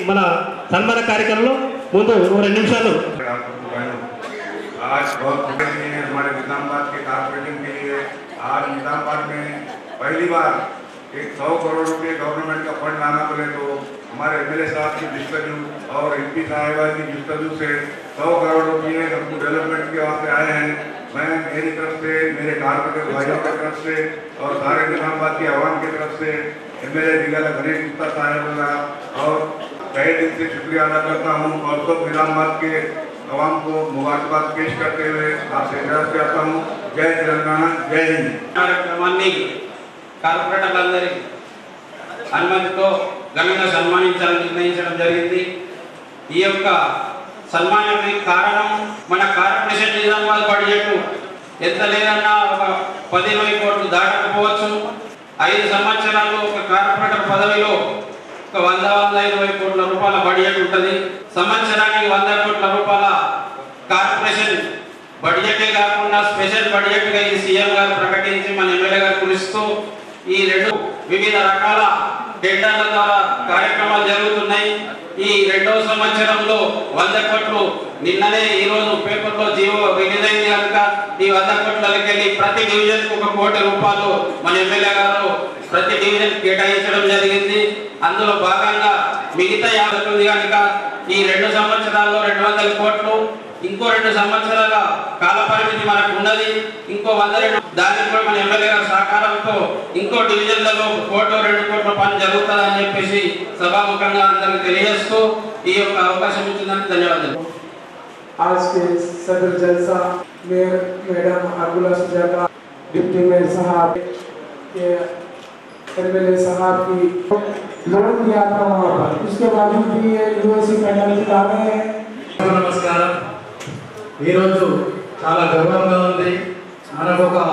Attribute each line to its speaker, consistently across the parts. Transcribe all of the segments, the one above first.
Speaker 1: మన సన్మాన కార్యక్రమంలో ముందు ఓ రెండు నిమిషాలు
Speaker 2: आज बहुत खुशी है हमारे निजामाबाद के कारपोरेशन के लिए आज निजामाबाद में पहली बार एक सौ करोड़ रुपए गवर्नमेंट का फंड लाना बोले तो हमारे एम साहब की जिस्तजू और एम पी साहिबा की जिस्तजू से सौ करोड़ रुपये हमको डेवलपमेंट के वास्ते आए हैं मैं मेरी तरफ से मेरे कारपोरेटर भाइयों की तरफ से और सारे निजामाबाद की आवाम की तरफ से M L A Bigala Ganesh Gupta साहब का और कई दिन से शुक्रिया अदा करता हूँ और सब निजामाबाद के आवाम को मुबारकबाद पेश करते हुए आपसे इजाजत चाहता हूँ जय तेलंगाना जय हिंद
Speaker 3: కార్యక్రమాన్ని కార్పొరేటర్లందరి అనుమతితో ఘనంగా సన్మానించాలని నిర్ణయించడం జరిగింది ఈ యొక్క సన్మానానికి కారణం మన కార్పొరేషన్ నిజామాబాద్ బడ్జెట్ ఎంత లేదన్నా ఒక పది ఇరవై కోట్లు దాటకపోవచ్చు ఐదు సంవత్సరాల్లో ఒక కార్పొరేటర్ పదవిలో ఒక వంద వంద ఇరవై కోట్ల రూపాయల బడ్జెట్ ఉంటుంది సంవత్సరానికి వంద కోట్ల రూపాయల కార్పొరేషన్ బడ్జెటే కాకుండా స్పెషల్ బడ్జెట్ గా ఈ సీఎం గారు ప్రకటించి మన ఎమ్మెల్యే గారు కురుస్తూ ఈ రెండు వివిధ రకాల టెండర్ల ద్వారా కార్యక్రమాలు జరుగుతున్నాయి ఈ రెండవ సంవత్సరంలో వంద కోట్లు నిన్ననే ఈ రోజు పేపర్లో జీవో రిలీజ్ అయింది కనుక ఈ వంద కోట్లకి వెళ్ళి ప్రతి డివిజన్ కు ఒక కోటి రూపాయలు మన ఎమ్మెల్యే గారు ప్రతి డివిజన్ కేటాయించడం జరిగింది అందులో భాగంగా మిగతా యాభై ఉంది కనుక ఈ రెండు సంవత్సరాల్లో రెండు వందల కోట్లు ఇంకో రెండు సంవత్సరాల కాల పరిమితి మనకు ఉన్నది ఇంకో వంద రెండు దానికి కూడా మన ఎమ్మెల్యే గారి సహకారంతో ఇంకో డివిజన్లలో కోట రెండు కోట్ల పని జరుగుతుందని చెప్పేసి సభాముఖంగా అందరికి తెలియజేస్తూ ఈ యొక్క అవకాశం ఇచ్చిందని ధన్యవాదాలు
Speaker 4: आज के सदर जलसा mayor madam Abdulla Sujata deputy mayor साहब के एमएलए साहब की लोन दिया था वहाँ पर उसके बावजूद भी ये यूएससी पैनल चला रहे हैं
Speaker 5: నమస్కారం ఈరోజు చాలా గర్వంగా ఉంది మనకు ఒక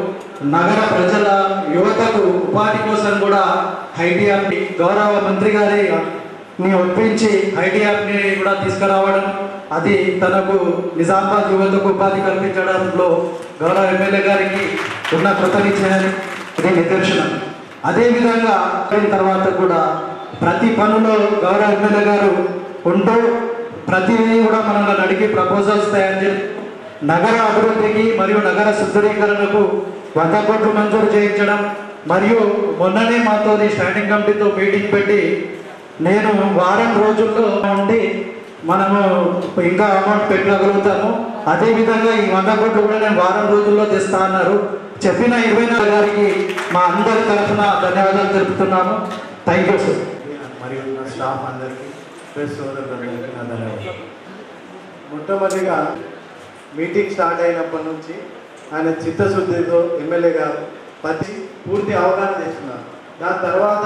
Speaker 5: నగర ప్రజల యువతకు ఉపాధి కోసం కూడా ఐడియాని గౌరవ మంత్రి గారి ని ఒప్పించి ఐడియాని కూడా తీసుకురావడం అది తనకు నిజామాబాద్ యువతకు ఉపాధి కల్పించడంలో గౌరవ ఎమ్మెల్యే గారికి ఉన్న కృతనిశ్చయాన్ని ఇది నిదర్శనం అదేవిధంగా అయిన తర్వాత కూడా ప్రతి పనులో గౌరవ ఎమ్మెల్యే గారు ఉంటూ ప్రతిదీ కూడా మనల్ని అడిగి ప్రపోజల్స్ తయారు చేసి నగర అభివృద్ధికి మరియు నగర సుందరీకరణకు వంద కోట్లు మంజూరు చేయించడం మరియు మొన్ననే మాతో స్టాండింగ్ కమిటీతో మీటింగ్ పెట్టి నేను వారం రోజుల్లో ఉండి మనము ఇంకా అమౌంట్ పెట్టగలుగుతాము అదేవిధంగా ఈ వంద కోట్లు కూడా నేను వారం రోజుల్లో తెస్తా అన్నారు చెప్పిన ఇరవై నాలుగు గారికి మా అందరి తరఫున ధన్యవాదాలు తెలుపుతున్నాము థ్యాంక్ యూ సార్
Speaker 6: మరియు నా స్టాఫ్ అందరికీ ప్రెస్ సోదరులందరికీ నా ధన్యవాదాలు మొట్టమొదటిగా మీటింగ్ స్టార్ట్ అయినప్పటి నుంచి ఆయన చిత్తశుద్ధితో ఎమ్మెల్యే గారు ప్రతి పూర్తి అవగాహన చేస్తున్నారు దాని తర్వాత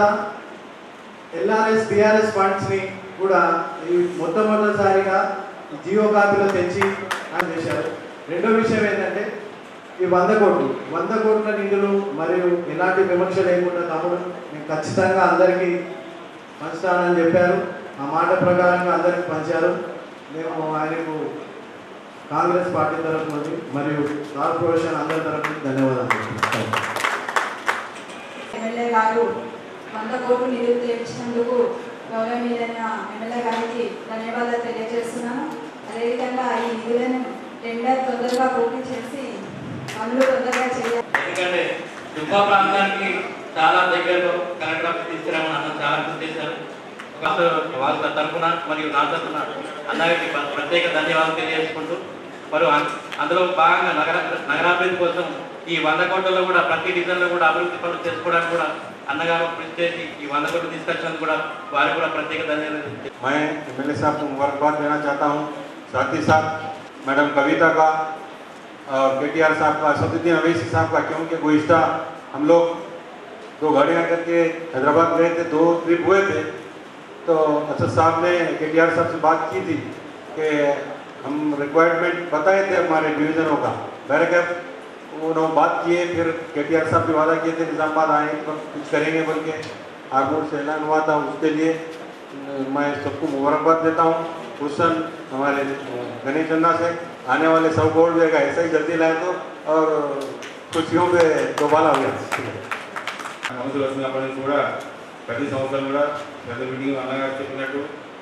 Speaker 6: ఎల్ఆర్ఎస్ టిఆర్ఎస్ ఫండ్స్ని కూడా ఈ మొట్టమొదటిసారిగా జియో కాపీలో తెచ్చి ఆయన చేశారు రెండో విషయం ఏంటంటే ఈ వంద కోట్లు వంద కోట్ల నిధులు మరియు ఎలాంటి విమర్శ లేకుండా తమ్ముడు నేను ఖచ్చితంగా అందరికీ పంచుతానని చెప్పారు ఆ మాట ప్రకారంగా అందరికి పంచారు మేము ఆయనకు కాంగ్రెస్ పార్టీ తరఫు నుండి మరియు కార్పొరేషన్ అందరి తరఫు నుండి ధన్యవాదాలు
Speaker 7: ఎమ్మెల్యే గారు వంద కోట్లు నిధులు తెచ్చినందుకు గౌరవనీయులైన ఎమ్మెల్యే గారికి ధన్యవాదాలు తెలియజేస్తున్నాను అదేవిధంగా ఈ నిధులను టెండర్ తొందరగా పూర్తి చేసి పనులు తొందరగా చేయాలి
Speaker 3: ఎందుకంటే దుబ్బా ప్రాంతానికి చాలా దగ్గరలో కలెక్టర్ ఆఫీస్ తీసుకురామని అన్న చాలా కృషి చేశారు అసలు వాళ్ళ తరఫున మరియు నా తరఫున అన్నగారికి ప్ర- ప్రత్యేక ధన్యవాదాలు తెలియజేసుకుంటూ మరి అం- అందులో భాగంగా నగర నగరాభివృద్ధి కోసం ఈ వంద కోట్లలో కూడా ప్రతి డివిజన్లో కూడా అభివృద్ధి పనులు చేసుకోవడానికి కూడా అన్నగారు కృషి చేసి ఈ వంద కోట్లు తీసుకొచ్చినందుకు కూడా వారికి కూడా ప్రత్యేక ధన్యవాదాలు
Speaker 2: मैं एमएलए साहब को मुबारकबाद देना चाहता हूँ साथ ही साथ मैडम कविता का और के टी आर साहब का सदुद्दीन अवैसी साहब का क्योंकि गुज्ता हम लोग दो गाड़ियाँ करके हैदराबाद गए थे दो ट्रिप हुए थे तो असद साहब ने के टी आर साहब से बात की थी कि हम रिक्वायरमेंट बताए थे हमारे डिवीज़नों का बैरकैप उन्होंने बात किए फिर के टी आर साहब भी वादा किए थे निज़ामाबाद आए तो कुछ करेंगे बोल के आर्मूर से ऐलान हुआ था उसके लिए मैं सबको मुबारकबाद देता हूँ हुसन हमारे गणेश चंदा से आने वाले सब गोल्ड जाएगा ऐसा ही जल्दी लाए तो और खुशियों पे दोबारा हो गया
Speaker 8: నమస్కారం వచ్చినప్పటి నుంచి కూడా ప్రతి సంవత్సరం కూడా పెద్ద మీటింగ్ అన్నగారు చెప్పినట్టు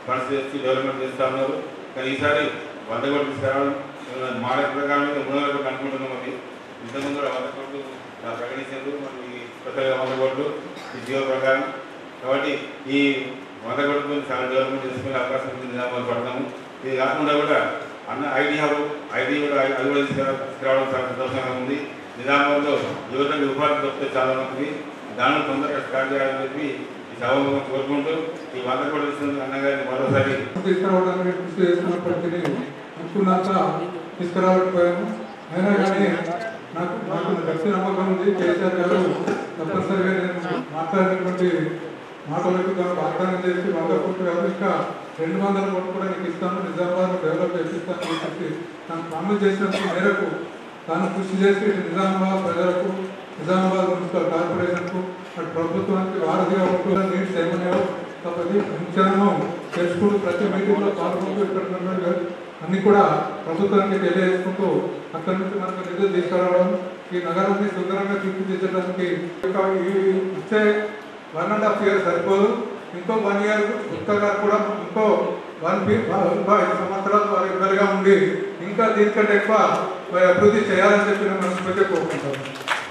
Speaker 2: ఫండ్స్ చేసి డెవలప్మెంట్ చేస్తూ ఉన్నారు కానీ ఈసారి వంద కోట్లు తీసుకురావడం మోడల్ ప్రకారం అయితే మూడు వందల కోట్లు అనుకుంటున్నాం అది ఇంతకుముందు కూడా వంద కోట్లు ఆ, ప్రకటించారు మరి ఈ కొత్తగా వంద కోట్లు ఈ జీవో ప్రకారం కాబట్టి ఈ వంద కోట్ల చాలా డెవలప్మెంట్ చేసుకునే అవకాశం ఉంది నిజామాబాద్ పడతాము ఇది కాకుండా కూడా అన్న ఐడి హబ్ ఐడి కూడా అది కూడా తీసుకురా తీసుకురావడం చాలా సంతోషంగా ఉంది నిజామాబాద్లో యువతకు ఉపాధి దొరికితే చాలా మంది దానిలో తొందరగా స్టార్ట్ చేయాలని చెప్పి ఈ సభలో కోరుకుంటూ ఈ వంద కోట్ల ఇస్తున్న అన్నగారిని మరోసారి
Speaker 8: తీసుకురావడానికి కృషి చేస్తున్నప్పటికీ అనుకున్నాక తీసుకురావకపోయాము అయినా కానీ నాకు నాకు గట్టి నమ్మకం ఉంది కేసీఆర్ గారు తప్పనిసరిగా నేను మాట్లాడినటువంటి మాటలకు తాను వాగ్దానం చేసి వంద కోట్లు కాదు ఇంకా రెండు వందల కోట్లు కూడా నీకు ఇస్తాను నిజామాబాద్ డెవలప్ చేపిస్తాను అని చెప్పి తను పనులు చేసినంత మేరకు తాను కృషి చేసి ఇటు నిజామాబాద్ ప్రజలకు నిజామాబాద్ మున్సిపల్ కార్పొరేషన్కు అటు ప్రభుత్వానికి వారధిగా ఉంటూ నీడ్స్ ఏమన్నాయో కాబట్టి సంక్షేమం తెలుసుకుంటూ ప్రతి మీటింగ్లో పాల్గొంటూ ఇక్కడ ఉన్నటువంటి అన్ని కూడా ప్రభుత్వానికి తెలియజేసుకుంటూ అక్కడి నుంచి మనకు నిధులు తీసుకురావడం ఈ నగరాన్ని సుందరంగా తీర్చిదిద్దడానికి ఇంకా ఈ ఇచ్చే వన్ అండ్ హాఫ్ ఇయర్ సరిపోదు ఇంకో వన్ ఇయర్ గుప్తా గారు కూడా ఇంకో వన్ ఇంకో ఐదు సంవత్సరాలు వారు ఇబ్బందిగా ఉండి ఇంకా దీనికంటే ఎక్కువ మరి అభివృద్ధి చేయాలని చెప్పి నేను మనస్ఫూర్తిగా కోరుకుంటాను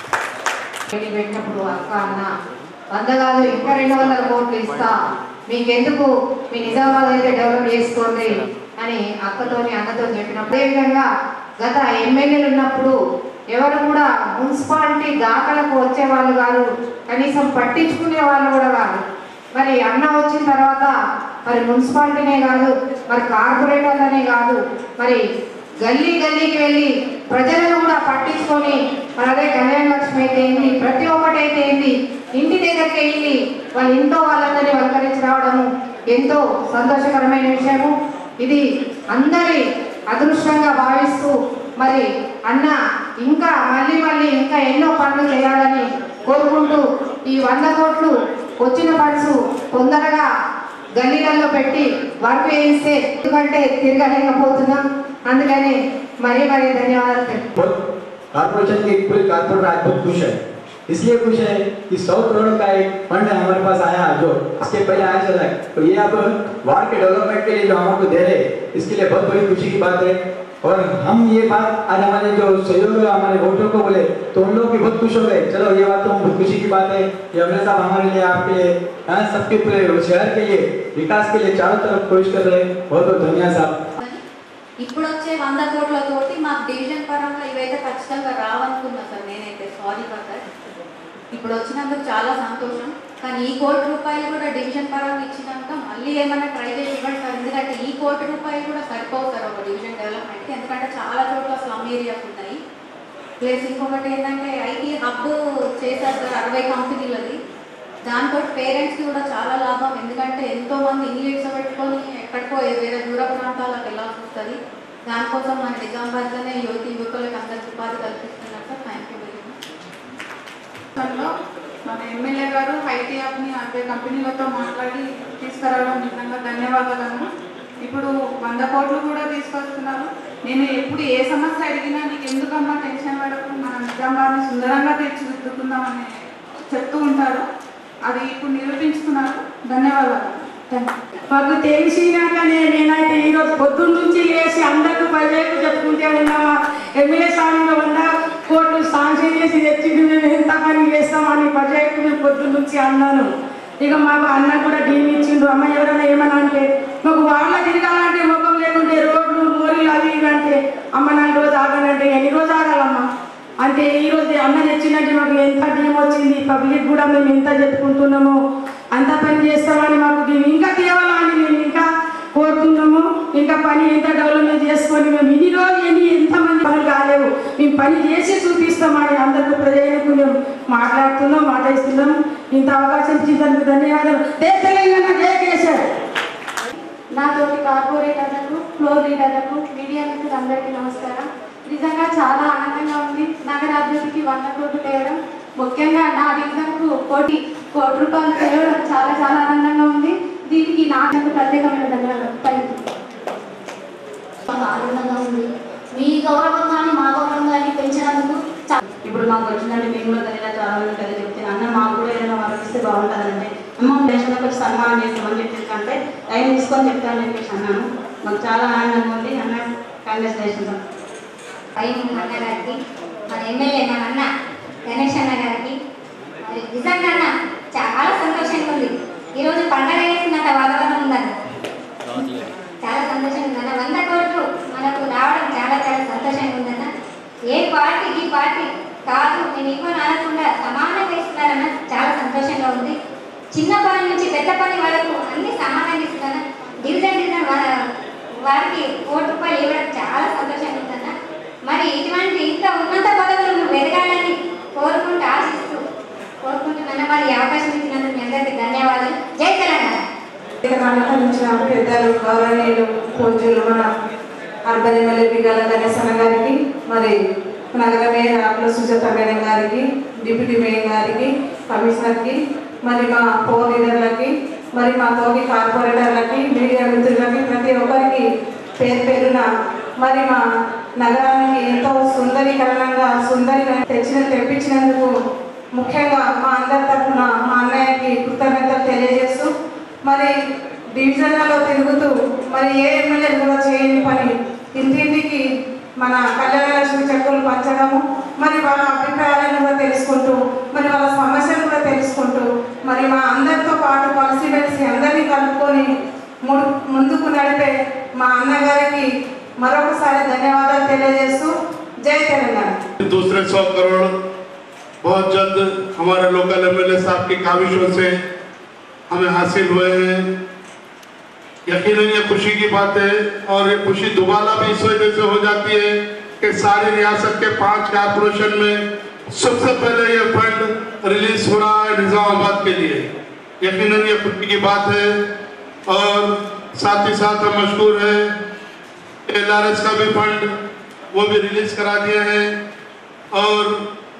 Speaker 9: మీటింగ్ పెట్టినప్పుడు అక్క అన్న వంద కాదు ఇంకా రెండు వందల కోట్లు ఇస్తా మీకెందుకు మీ నిజామాబాద్ అయితే డెవలప్ చేసుకోండి అని అక్కతోని అన్నతో చెప్పినప్పుడు అదేవిధంగా గత ఎమ్మెల్యేలు ఉన్నప్పుడు ఎవరు కూడా మున్సిపాలిటీ దాఖలకు వచ్చే వాళ్ళు కాదు కనీసం పట్టించుకునే వాళ్ళు కూడా కాదు మరి అన్న వచ్చిన తర్వాత మరి మున్సిపాలిటీనే కాదు మరి కార్పొరేటర్లనే కాదు మరి గల్లీ గల్లీకి వెళ్ళి ప్రజలను కూడా పట్టించుకొని మరి అదే కళ్యాణ లక్ష్మి అయితే ఏంటి ప్రతి ఒక్కటి అయితే ఏంటి ఇంటి దగ్గరికి వెళ్ళి వాళ్ళ ఇంట్లో వాళ్ళందరినీ వలకరించి రావడము ఎంతో సంతోషకరమైన విషయము ఇది అందరి అదృష్టంగా భావిస్తూ మరి అన్న ఇంకా మళ్ళీ మళ్ళీ ఇంకా ఎన్నో పనులు చేయాలని కోరుకుంటూ ఈ వంద కోట్లు వచ్చిన ఫండ్స్ తొందరగా గల్లీలలో పెట్టి వర్క్ వేయిస్తే ఎందుకంటే తిరగలేకపోతున్నాం అందుకని మరీ మరీ ధన్యవాదాలు తెలుపు
Speaker 10: कॉर्पोरेशन के पूरे कॉर्पोरेट आज बहुत खुश है इसलिए खुश है कि सौ करोड़ का एक फंड हमारे पास आया जो इसके पहले आया चला है तो ये अब वार्ड के डेवलपमेंट के लिए जो हमको दे रहे हैं इसके लिए बहुत बड़ी खुशी की बात है और हम ये बात आज हमारे जो सहयोग हमारे वोटरों को बोले तो उन लोग भी बहुत खुश हो गए चलो ये बात तो बहुत खुशी की बात है कि अमरे साहब हमारे लिए आपके लिए हाँ, सबके पूरे शहर के लिए विकास के लिए चारों तरफ कोशिश कर रहे हैं बहुत बहुत धन्यवाद साहब
Speaker 11: ఇప్పుడు వచ్చే వంద కోట్లతోటి మాకు డివిజన్ పరంగా ఇవైతే ఖచ్చితంగా రావనుకున్నా సార్ నేనైతే సారీ ఫర్ దట్ ఇప్పుడు వచ్చినందుకు చాలా సంతోషం కానీ ఈ కోటి రూపాయలు కూడా డివిజన్ పరంగా ఇచ్చినాక మళ్ళీ ఏమైనా ట్రై చేసి ఇవ్వండి సార్ ఎందుకంటే ఈ కోటి రూపాయలు కూడా సరిపోవు సార్ ఒక డివిజన్ డెవలప్మెంట్కి ఎందుకంటే చాలా చోట్ల స్లమ్ ఏరియాస్ ఉన్నాయి ప్లస్ ఇంకొకటి ఏంటంటే ఐటీ హబ్ చేశారు సార్ అరవై కంపెనీలది దాంతో పేరెంట్స్కి కూడా చాలా లాభం ఎందుకంటే ఎంతో మంది ఇంగ్లీష్ పెట్టుకొని ఎక్కడికో వేరే దూర ప్రాంతాలకు వెళ్ళాల్సి వస్తుంది దానికోసం మన నిజామాబాద్లోనే యువతి యువకులకు అందరికి ఉపాధి కల్పిస్తున్నారు sir thank you very much
Speaker 12: లో మన ఎమ్మెల్యే గారు ఐటీ యాప్ని అరవై కంపెనీలతో మాట్లాడి తీసుకురావడం నిజంగా ధన్యవాదాలను ఇప్పుడు వంద కోట్లు కూడా తీసుకొస్తున్నారు నేను ఎప్పుడు ఏ సమస్య అడిగినా నీకు ఎందుకమ్మా టెన్షన్ పడకు మన నిజామాబాద్ని సుందరంగా తీర్చిదిద్దుకుందామని చెప్తూ ఉంటారు అది ఇప్పుడు నిరూపించుకున్నారు ధన్యవాదాలు థ్యాంక్ యూ
Speaker 13: మాకు తెలిసినాకనే నేనైతే ఈరోజు పొద్దున్న నుంచి లేచి అందరికి ప్రజలకు చెప్పుకుంటే ఉన్నామా ఎమ్మెల్యే స్థానంలో ఉన్న కోట్లు సాంక్షన్ చేసి తెచ్చి మేము ఎంత పని చేస్తామని ప్రజలకు మేము పొద్దున్న నుంచి అన్నాను ఇక మాకు అన్న కూడా డీల్ ఇచ్చిండు అమ్మ ఎవరైనా ఏమన్నా అంటే మాకు వాళ్ళ తిరగాలంటే ముఖం లేకుంటే రోడ్లు మోరీలు అవి ఇవి అంటే అమ్మ నాలుగు రోజు ఆగాలంటే ఎన్ని రోజు ఆగాలమ్మా అంటే ఈ రోజు అన్న తెచ్చినట్టు మాకు ఎంత టీం వచ్చింది పబ్లిక్ కూడా మేము ఎంత చెప్పుకుంటున్నామో అంత పని చేస్తామని మాకు మేము ఇంకా తేవాలని మేము ఇంకా కోరుతున్నాము ఇంకా పని ఎంత డెవలప్మెంట్ చేసుకొని మేము ఇన్ని రోజులు ఎన్ని ఎంతమంది పనులు కాలేవు మేము పని చేసి చూపిస్తామని అందరికీ ప్రజలకు మేము మాట్లాడుతున్నాం మాట్లాడుతున్నాం ఇంత అవకాశం ఇచ్చినందుకు ధన్యవాదాలు జై తెలంగాణ జై కేసీఆర్
Speaker 14: నాతోటి కార్పొరేటర్లకు ఫ్లోర్ లీడర్లకు మీడియా మిత్రులందరికీ నమస్కారం నిజంగా చాలా ఆనందంగా ఉంది నగరాభివృద్ధికి వంద కోట్లు తేవడం ముఖ్యంగా నా డివిజన్కు కోటి కోటి రూపాయలు తేవడం చాలా చాలా ఆనందంగా ఉంది దీనికి నాకు ప్రత్యేకమైన ధన్యవాదాలు థ్యాంక్ యూ
Speaker 15: చాలా ఆనందంగా ఉంది మీ గౌరవం కానీ మా గౌరవం కానీ పెంచినందుకు చా-
Speaker 16: ఇప్పుడు మాకు వచ్చిందంటే మేము కూడా గదిలా చాలా మంది కదా చెప్తే అన్న మాకు కూడా ఏదైనా వరం ఇస్తే బాగుంటుందంటే అమ్మ దేశంలోకి వచ్చి సన్మానం చేస్తామని చెప్పేసి అంటే టైం తీసుకొని చెప్తానని చెప్పేసి అన్నాను మాకు చాలా ఆనందంగా ఉంది అన్న కంగ్రాచులేషన్స్
Speaker 17: పై అన్న గారికి మన ఎమ్మెల్యే మన అన్న గణేష్ అన్న గారికి మరి నిజంగా అన్న చాలా సంతోషంగా ఉంది ఈరోజు పండగ చేస్తున్నంత వాతావరణం ఉందన్న చాలా సంతోషంగా ఉందన్న వంద కోట్లు మనకు రావడం చాలా చాలా సంతోషంగా ఉందన్న ఏ పార్టీ ఈ పార్టీ కాదు నేను ఇవ్వను అనకుండా సమానంగా ఇస్తున్నారన్న చాలా సంతోషంగా ఉంది చిన్న పని నుంచి పెద్ద పని వరకు అన్ని సమానంగా ఇస్తున్నాను డివిజన్ డివిజన్ వా- వారికి కోటి రూపాయలు ఇవ్వడం చాలా సంతోషంగా ఉందన్న మరి ఇటువంటి ఇంత ఉన్నత పదవులు నువ్వు ఎదగాలని కోరుకుంటూ ఆశిస్తూ కోరుకుంటున్నాను మరి ఈ అవకాశం ఇచ్చినందుకు మీ అందరికీ ధన్యవాదాలు జై తెలంగాణ
Speaker 12: ఇక్కడ అలంకరించిన పెద్దలు గౌరవనీయులు పూజ్యులు మన అర్బన్ ఎమ్మెల్యే పిగల గణేశన్న గారికి మరి నగర మేయర్ ఆకుల సుజాత మేడం గారికి డిప్యూటీ మేయర్ గారికి కమిషనర్కి మరి మా ఫోర్ లీడర్లకి మరి మా తోటి కార్పొరేటర్లకి మీడియా మిత్రులకి ప్రతి ఒక్కరికి పేరు పేరున మరి మా నగరానికి ఎంతో సుందరీకరణంగా సుందరి తెచ్చిన తెప్పించినందుకు ముఖ్యంగా మా అందరి తరఫున మా అన్నయ్యకి కృతజ్ఞతలు తెలియజేస్తూ మరి డివిజన్లలో తిరుగుతూ మరి ఏ ఎమ్మెల్యే కూడా చేయని పని ఇంటింటికి మన కళ్యాణ లక్ష్మి చెక్కులు పంచడము మరి వాళ్ళ అభిప్రాయాలను కూడా తెలుసుకుంటూ మరి వాళ్ళ సమస్యలు కూడా తెలుసుకుంటూ మరి మా అందరితో పాటు కలిసిమెలిసి అందరినీ కలుపుకొని ము- ముందుకు నడిపే మా అన్నగారికి మరొకసారి ధన్యవాదాలు తెలియజేస్తూ జై తెలంగాణ
Speaker 18: दूसरे सौ करोड़ बहुत जल्द हमारे लोकल एमएलए साहब की काविशों से हमें हासिल हुए हैं यकीनन ये खुशी की बात है और ये खुशी दोबारा भी इस वजह से हो जाती है कि सारी रियासत के पांच कारपोरेशन में सबसे पहले ये फंड रिलीज हो रहा है निजामाबाद के लिए यकीनन ये खुशी की बात है और साथ ही साथ हम मशहूर हैं एल का भी फंड वो भी रिलीज करा दिए हैं और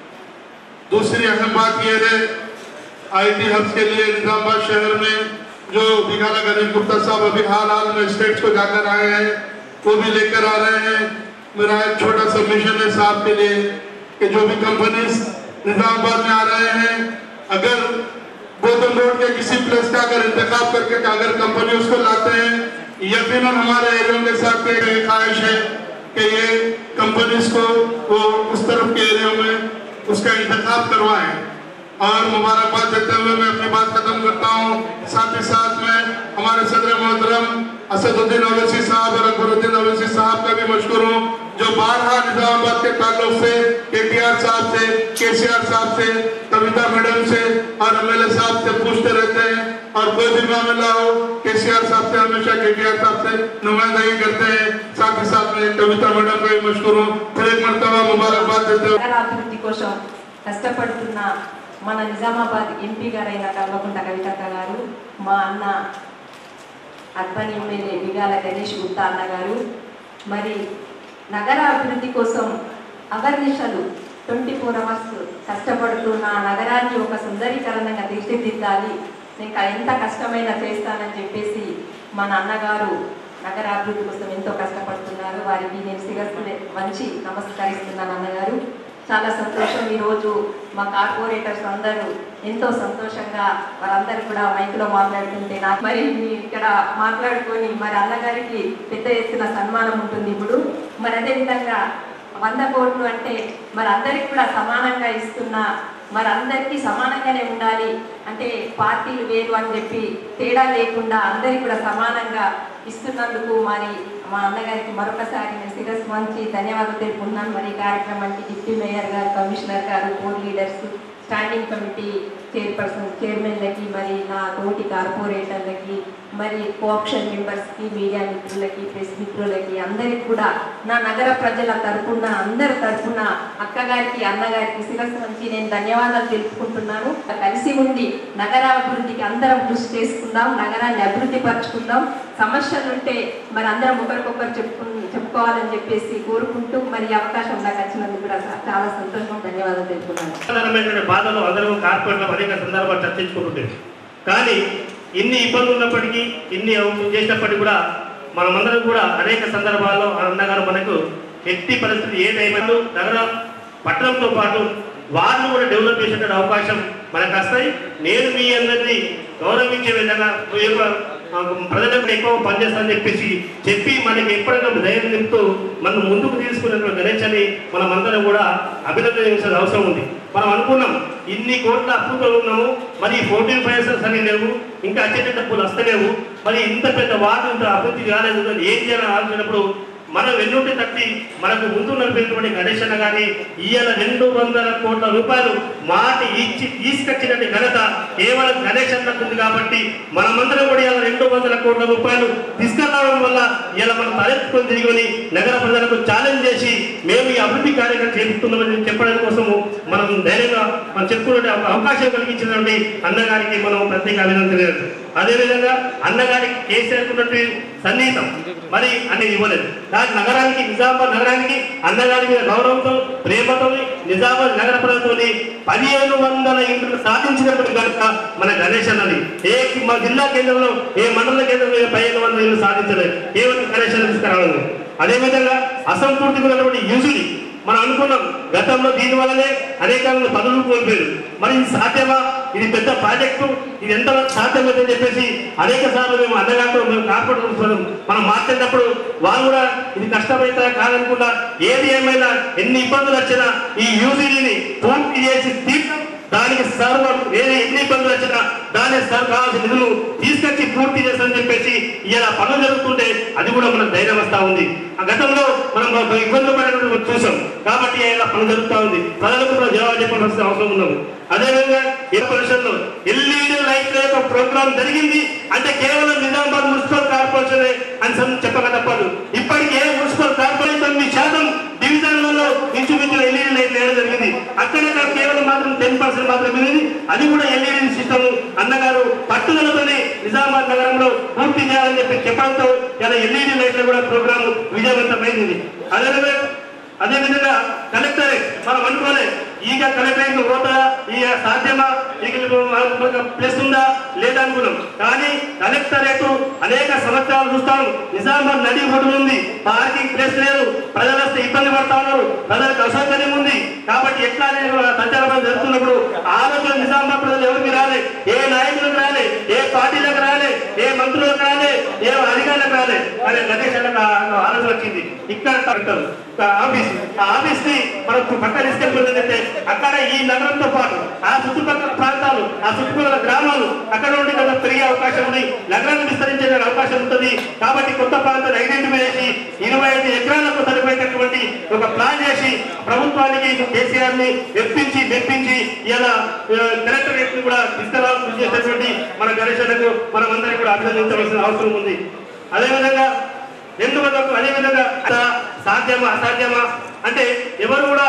Speaker 18: दूसरी अहम बात यह है आईटी हब्स के लिए निजामाबाद शहर में जो दिघाना गणेश गुप्ता साहब अभी हाल हाल में स्टेट्स को जाकर आए हैं वो भी लेकर आ रहे हैं मेरा एक छोटा सबमिशन है साहब के लिए कि जो भी कंपनीज निजामाबाद में आ रहे हैं अगर गौतम रोड के किसी प्लेस का अगर इंतखाब करके अगर कंपनी उसको लाते हैं यकीनन हमारे एरिया के साथ एक ख्वाहिश है कि ये कंपनीज को वो उस तरफ के एरिया में उसका इंतखाब करवाएं और मुबारकबाद देते हुए मैं अपनी बात खत्म करता हूँ साथ ही साथ में हमारे सदर मोहतरम असदुद्दीन अवैसी साहब और अकबरुद्दीन अवैसी साहब का भी मशहूर हूँ जो बारहा निजामाबाद के ताल्लुक से के टी आर साहब से के सी आर साहब से कविता मैडम से और एम एल ए साहब से पूछते रहते हैं और कोई भी मामला हो के सी आर साहब से हमेशा के टी आर साहब से नुमाइंदगी करते हैं साथ ही साथ में कविता मैडम का भी मशहूर हूँ फिर एक मरतबा मुबारकबाद देते हुए
Speaker 19: నగర అభివృద్ధి కోసం కష్టపడుతున్న మన నిజామాబాద్ ఎంపీ గారైన కల్వకుంట కవితక్క గారు మా అన్న అర్బన్ ఎమ్మెల్యే బిగాల గణేష్ గుప్తా అన్న గారు మరి నగర అభివృద్ధి కోసం అవర్నిషలు ట్వంటీ ఫోర్ అవర్స్ కష్టపడుతున్న ఆ నగరాన్ని ఒక సుందరీకరణంగా తీర్చిదిద్దాలి ఇంకా ఎంత కష్టమైనా చేస్తానని చెప్పేసి మన అన్నగారు నగర అభివృద్ధి కోసం ఎంతో కష్టపడుతున్నారు వారికి నేను శిరస్సు వంచి నమస్కరిస్తున్నాను అన్నగారు చాలా సంతోషం ఈరోజు మా కార్పొరేటర్స్ అందరూ ఎంతో సంతోషంగా వారందరూ కూడా మైక్లో మాట్లాడుతుంటే నాకు మరి మీ ఇక్కడ మాట్లాడుకొని మరి అన్నగారికి పెద్ద ఎత్తున సన్మానం ఉంటుంది ఇప్పుడు మరి అదేవిధంగా వంద కోట్లు అంటే మరి అందరికి కూడా సమానంగా ఇస్తున్న మరి అందరికీ సమానంగానే ఉండాలి అంటే పార్టీలు వేరు అని చెప్పి తేడా లేకుండా అందరికి కూడా సమానంగా ఇస్తున్నందుకు మరి మా అన్నగారికి మరొకసారి నేను శిరస్సు వంచి ధన్యవాదాలు తెలుపుకున్నాను మరి ఈ కార్యక్రమానికి డిప్యూటీ మేయర్ గారు కమిషనర్ గారు board leaders standing committee chairperson చైర్మన్లకి మరి నా తోటి కార్పొరేటర్లకి మరి కోఆప్షన్ మెంబర్స్కి మీడియా మిత్రులకి ప్రెస్ మిత్రులకి అందరికి కూడా నా నగర ప్రజల తరపున అందరి తరపున అక్కగారికి అన్నగారికి శిరస్సు నుంచి నేను ధన్యవాదాలు తెలుపుకుంటున్నాను కలిసి ఉండి నగరాభివృద్ధికి అందరం కృషి చేసుకుందాం నగరాన్ని అభివృద్ధి పరచుకుందాం సమస్యలు ఉంటే మరి అందరం ఒకరికొకరు చెప్పుకు చెప్పుకోవాలని చెప్పేసి కోరుకుంటూ మరి ఈ అవకాశం నాకు వచ్చినందుకు కూడా చాలా సంతోషం ధన్యవాదాలు తెలుపుకున్నాను
Speaker 1: సాధారణమైనటువంటి బాధలు అందరూ కార్పొరేట్లో అనేక సందర్భాలు చర్చించుకుంటుండేది కానీ ఇన్ని ఇబ్బందులు ఉన్నప్పటికీ ఇన్ని చేసినప్పటికీ కూడా మనమందరం కూడా అనేక సందర్భాల్లో అన్నగారు మనకు ఎట్టి పరిస్థితి ఏ టైంలో నగర పట్టణంతో పాటు వారిని కూడా డెవలప్ చేసేటువంటి అవకాశం మనకు వస్తాయి నేను మీ అందరినీ గౌరవించే విధంగా మీ యొక్క ఆ, ప్రజలకు ఎక్కువ పనిచేస్తానని చెప్పేసి చెప్పి మనకి ఎప్పుడైనా ధైర్యం నింపుతూ మనం ముందుకు తీసుకున్నటువంటి గణేష్ అని మనమందరం కూడా అభినందించాల్సిన అవసరం ఉంది మనం అనుకున్నాం ఇన్ని కోట్ల అప్పుతో ఉన్నాము మరి ఫోర్టీన్ పైసెస్ అని లేవు ఇంకా అత్యంత డబ్బులు వస్తలేవు మరి ఇంత పెద్ద వార్డు ఇంత అభివృద్ధి కాలేదు మరి ఏం చేయాలని ఆలోచించినప్పుడు మనం వెన్నుంటి తట్టి మనకు ముందు నడిపినటువంటి గణేష్ అన్న గారి ఇవాళ రెండు వందల కోట్ల రూపాయలు మాట ఇచ్చి తీసుకొచ్చినట్టు ఘనత కేవలం గణేష్ అన్నకు ఉంది కాబట్టి మనమందరం కూడా ఇలా రెండు వందల కోట్ల రూపాయలు తీసుకురావడం వల్ల ఇలా మనం తలెత్తుకొని తిరిగి నగర ప్రజలకు ఛాలెంజ్ చేసి మేము ఈ అభివృద్ధి కార్యక్రమం చేస్తున్నామని చెప్పడం కోసము మనం ధైర్యంగా మనం చెప్పుకునే అవకాశం కలిగించినటువంటి అన్నగారికి మనం ప్రత్యేక అభినందనలు అదేవిధంగా అన్నగారికి కేసీఆర్ ఉన్నటువంటి సన్నిహితం మరి అనేది ఇవ్వలేదు కానీ నగరానికి నిజామాబాద్ నగరానికి అన్నగారి మీద గౌరవంతో ప్రేమతో నిజామాబాద్ నగర ప్రజలతో పదిహేను వందల ఇంట్లు సాధించినప్పుడు కనుక మన గణేష్ అన్నది ఏ మా జిల్లా కేంద్రంలో ఏ మండల కేంద్రంలో ఏ పదిహేను వందల ఇల్లు సాధించలేదు కేవలం గణేష్ అన్న తీసుకురావడం అదేవిధంగా అసంపూర్తిగా ఉన్నటువంటి యూజులీ మనం అనుకున్నాం గతంలో దీని వల్లనే అనేక మంది పదవులు కోల్పోయారు మరి ఇది సాధ్యమా ఇది పెద్ద ప్రాజెక్టు ఇది ఎంతవరకు సాధ్యమవుతుందని చెప్పేసి అనేక సార్లు మేము అన్నగారితో మేము కార్పొరేట్ మనం మాట్లాడినప్పుడు వాళ్ళు కూడా ఇది కష్టమైతే కాదనుకుంటా ఏది ఏమైనా ఎన్ని ఇబ్బందులు వచ్చినా ఈ యూజీడీని పూర్తి చేసి తీర్చడం దానికి సర్వం వేరే ఎన్ని ఇబ్బందులు వచ్చినా దాని సర్ కావాల్సిన నిధులు తీసుకొచ్చి పూర్తి చేస్తామని చెప్పేసి ఇలా పనులు జరుగుతుంటే అది కూడా మనకు ధైర్యం వస్తా ఉంది ఆ గతంలో మనం ఒక ఇబ్బందులు పడినప్పుడు చూసాం కాబట్టి ఇలా పనులు జరుగుతూ ఉంది ప్రజలకు కూడా జవాబు చెప్పాల్సిన అవసరం ఉన్నాము అదేవిధంగా ఏ పరిషత్లో ఎల్ఈడి లైట్ యొక్క ప్రోగ్రామ్ జరిగింది అంటే కేవలం నిజామాబాద్ మున్సిపల్ కార్పొరేషన్ అని సం- చెప్పక తప్పదు ఇప్పటికి ఏ మున్సిపల్ కార్పొరేషన్ తొమ్మిది శాతం డివిజన్లలో ఇంచుమించు ఎల్ఈడి లైట్ వేయడం జరిగింది అక్కడ కేవలం మాత్రం టెన్ పర్సెంట్ మాత్రమే ఉంది అది కూడా ఎల్ఈడి సిస్టమ్ అన్నగారు పట్టుదలతోనే నిజామాబాద్ నగరంలో పూర్తి చేయాలని చెప్పి చెప్పడంతో ఇలా ఎల్ఈడి లైట్ల కూడా ప్రోగ్రామ్ విజయవంతమైంది అదేవిధంగా అదేవిధంగా కలెక్టరేట్ మనం అనుకోలే ಈಗ కలెక్టరేట్ పోతా ఇక సాధ్యమా ఇక ప్లస్ ఉందా లేదా అనుకున్నాం కానీ కలెక్టరేట్ అనేక సంవత్సరాలు చూస్తాం నిజామాబాద్ నడి ఒడ్డు ఉంది పార్కింగ్ ప్లేస్ లేదు ప్రజలు వస్తే ఇబ్బంది పడతా ఉన్నారు ప్రజలకు అసౌకర్యం ఉంది కాబట్టి ఎట్లా అనేది సంచారం జరుగుతున్నప్పుడు ఆలోచన నిజామాబాద్ ప్రజలు ఎవరికి రాలే ఏ నాయకులకు రాలే ఏ పార్టీలకు రాలే ఏ మంత్రులకు రాలే ఏ అధికారులకు రాలే కానీ గణేష్ అన్నకు ఆ ఆలోచన వచ్చింది ఇక్కడ అంటారు ఒక ఆఫీస్ ఆ ఆఫీస్ ని మనం పక్కన తీసుకెళ్ళిపోతుందంటే అక్కడ ఈ నగరంతో పాటు ఆ చుట్టుపక్కల ప్రాంతాలు ఆ చుట్టుపక్కల గ్రామాలు అక్కడ నుండి కొంత పెరిగే అవకాశం ఉంది నగరాన్ని విస్తరించే అవకాశం ఉంటుంది కాబట్టి కొత్త ప్రాంతాన్ని ఐడెంటిఫై చేసి ఇరవై ఐదు ఎకరాలకు సరిపోయేటటువంటి ఒక ప్లాన్ చేసి ప్రభుత్వానికి కేసీఆర్ ని మెప్పించి మెప్పించి ఇలా కలెక్టరేట్ ని కూడా తీసుకురావాలని కృషి చేసినటువంటి మన గణేశులకు మనం అందరికీ కూడా అభినందించవలసిన అవసరం ఉంది అదేవిధంగా ఎందుకు అదేవిధంగా అస- సాధ్యమా అసాధ్యమా అంటే ఎవరు కూడా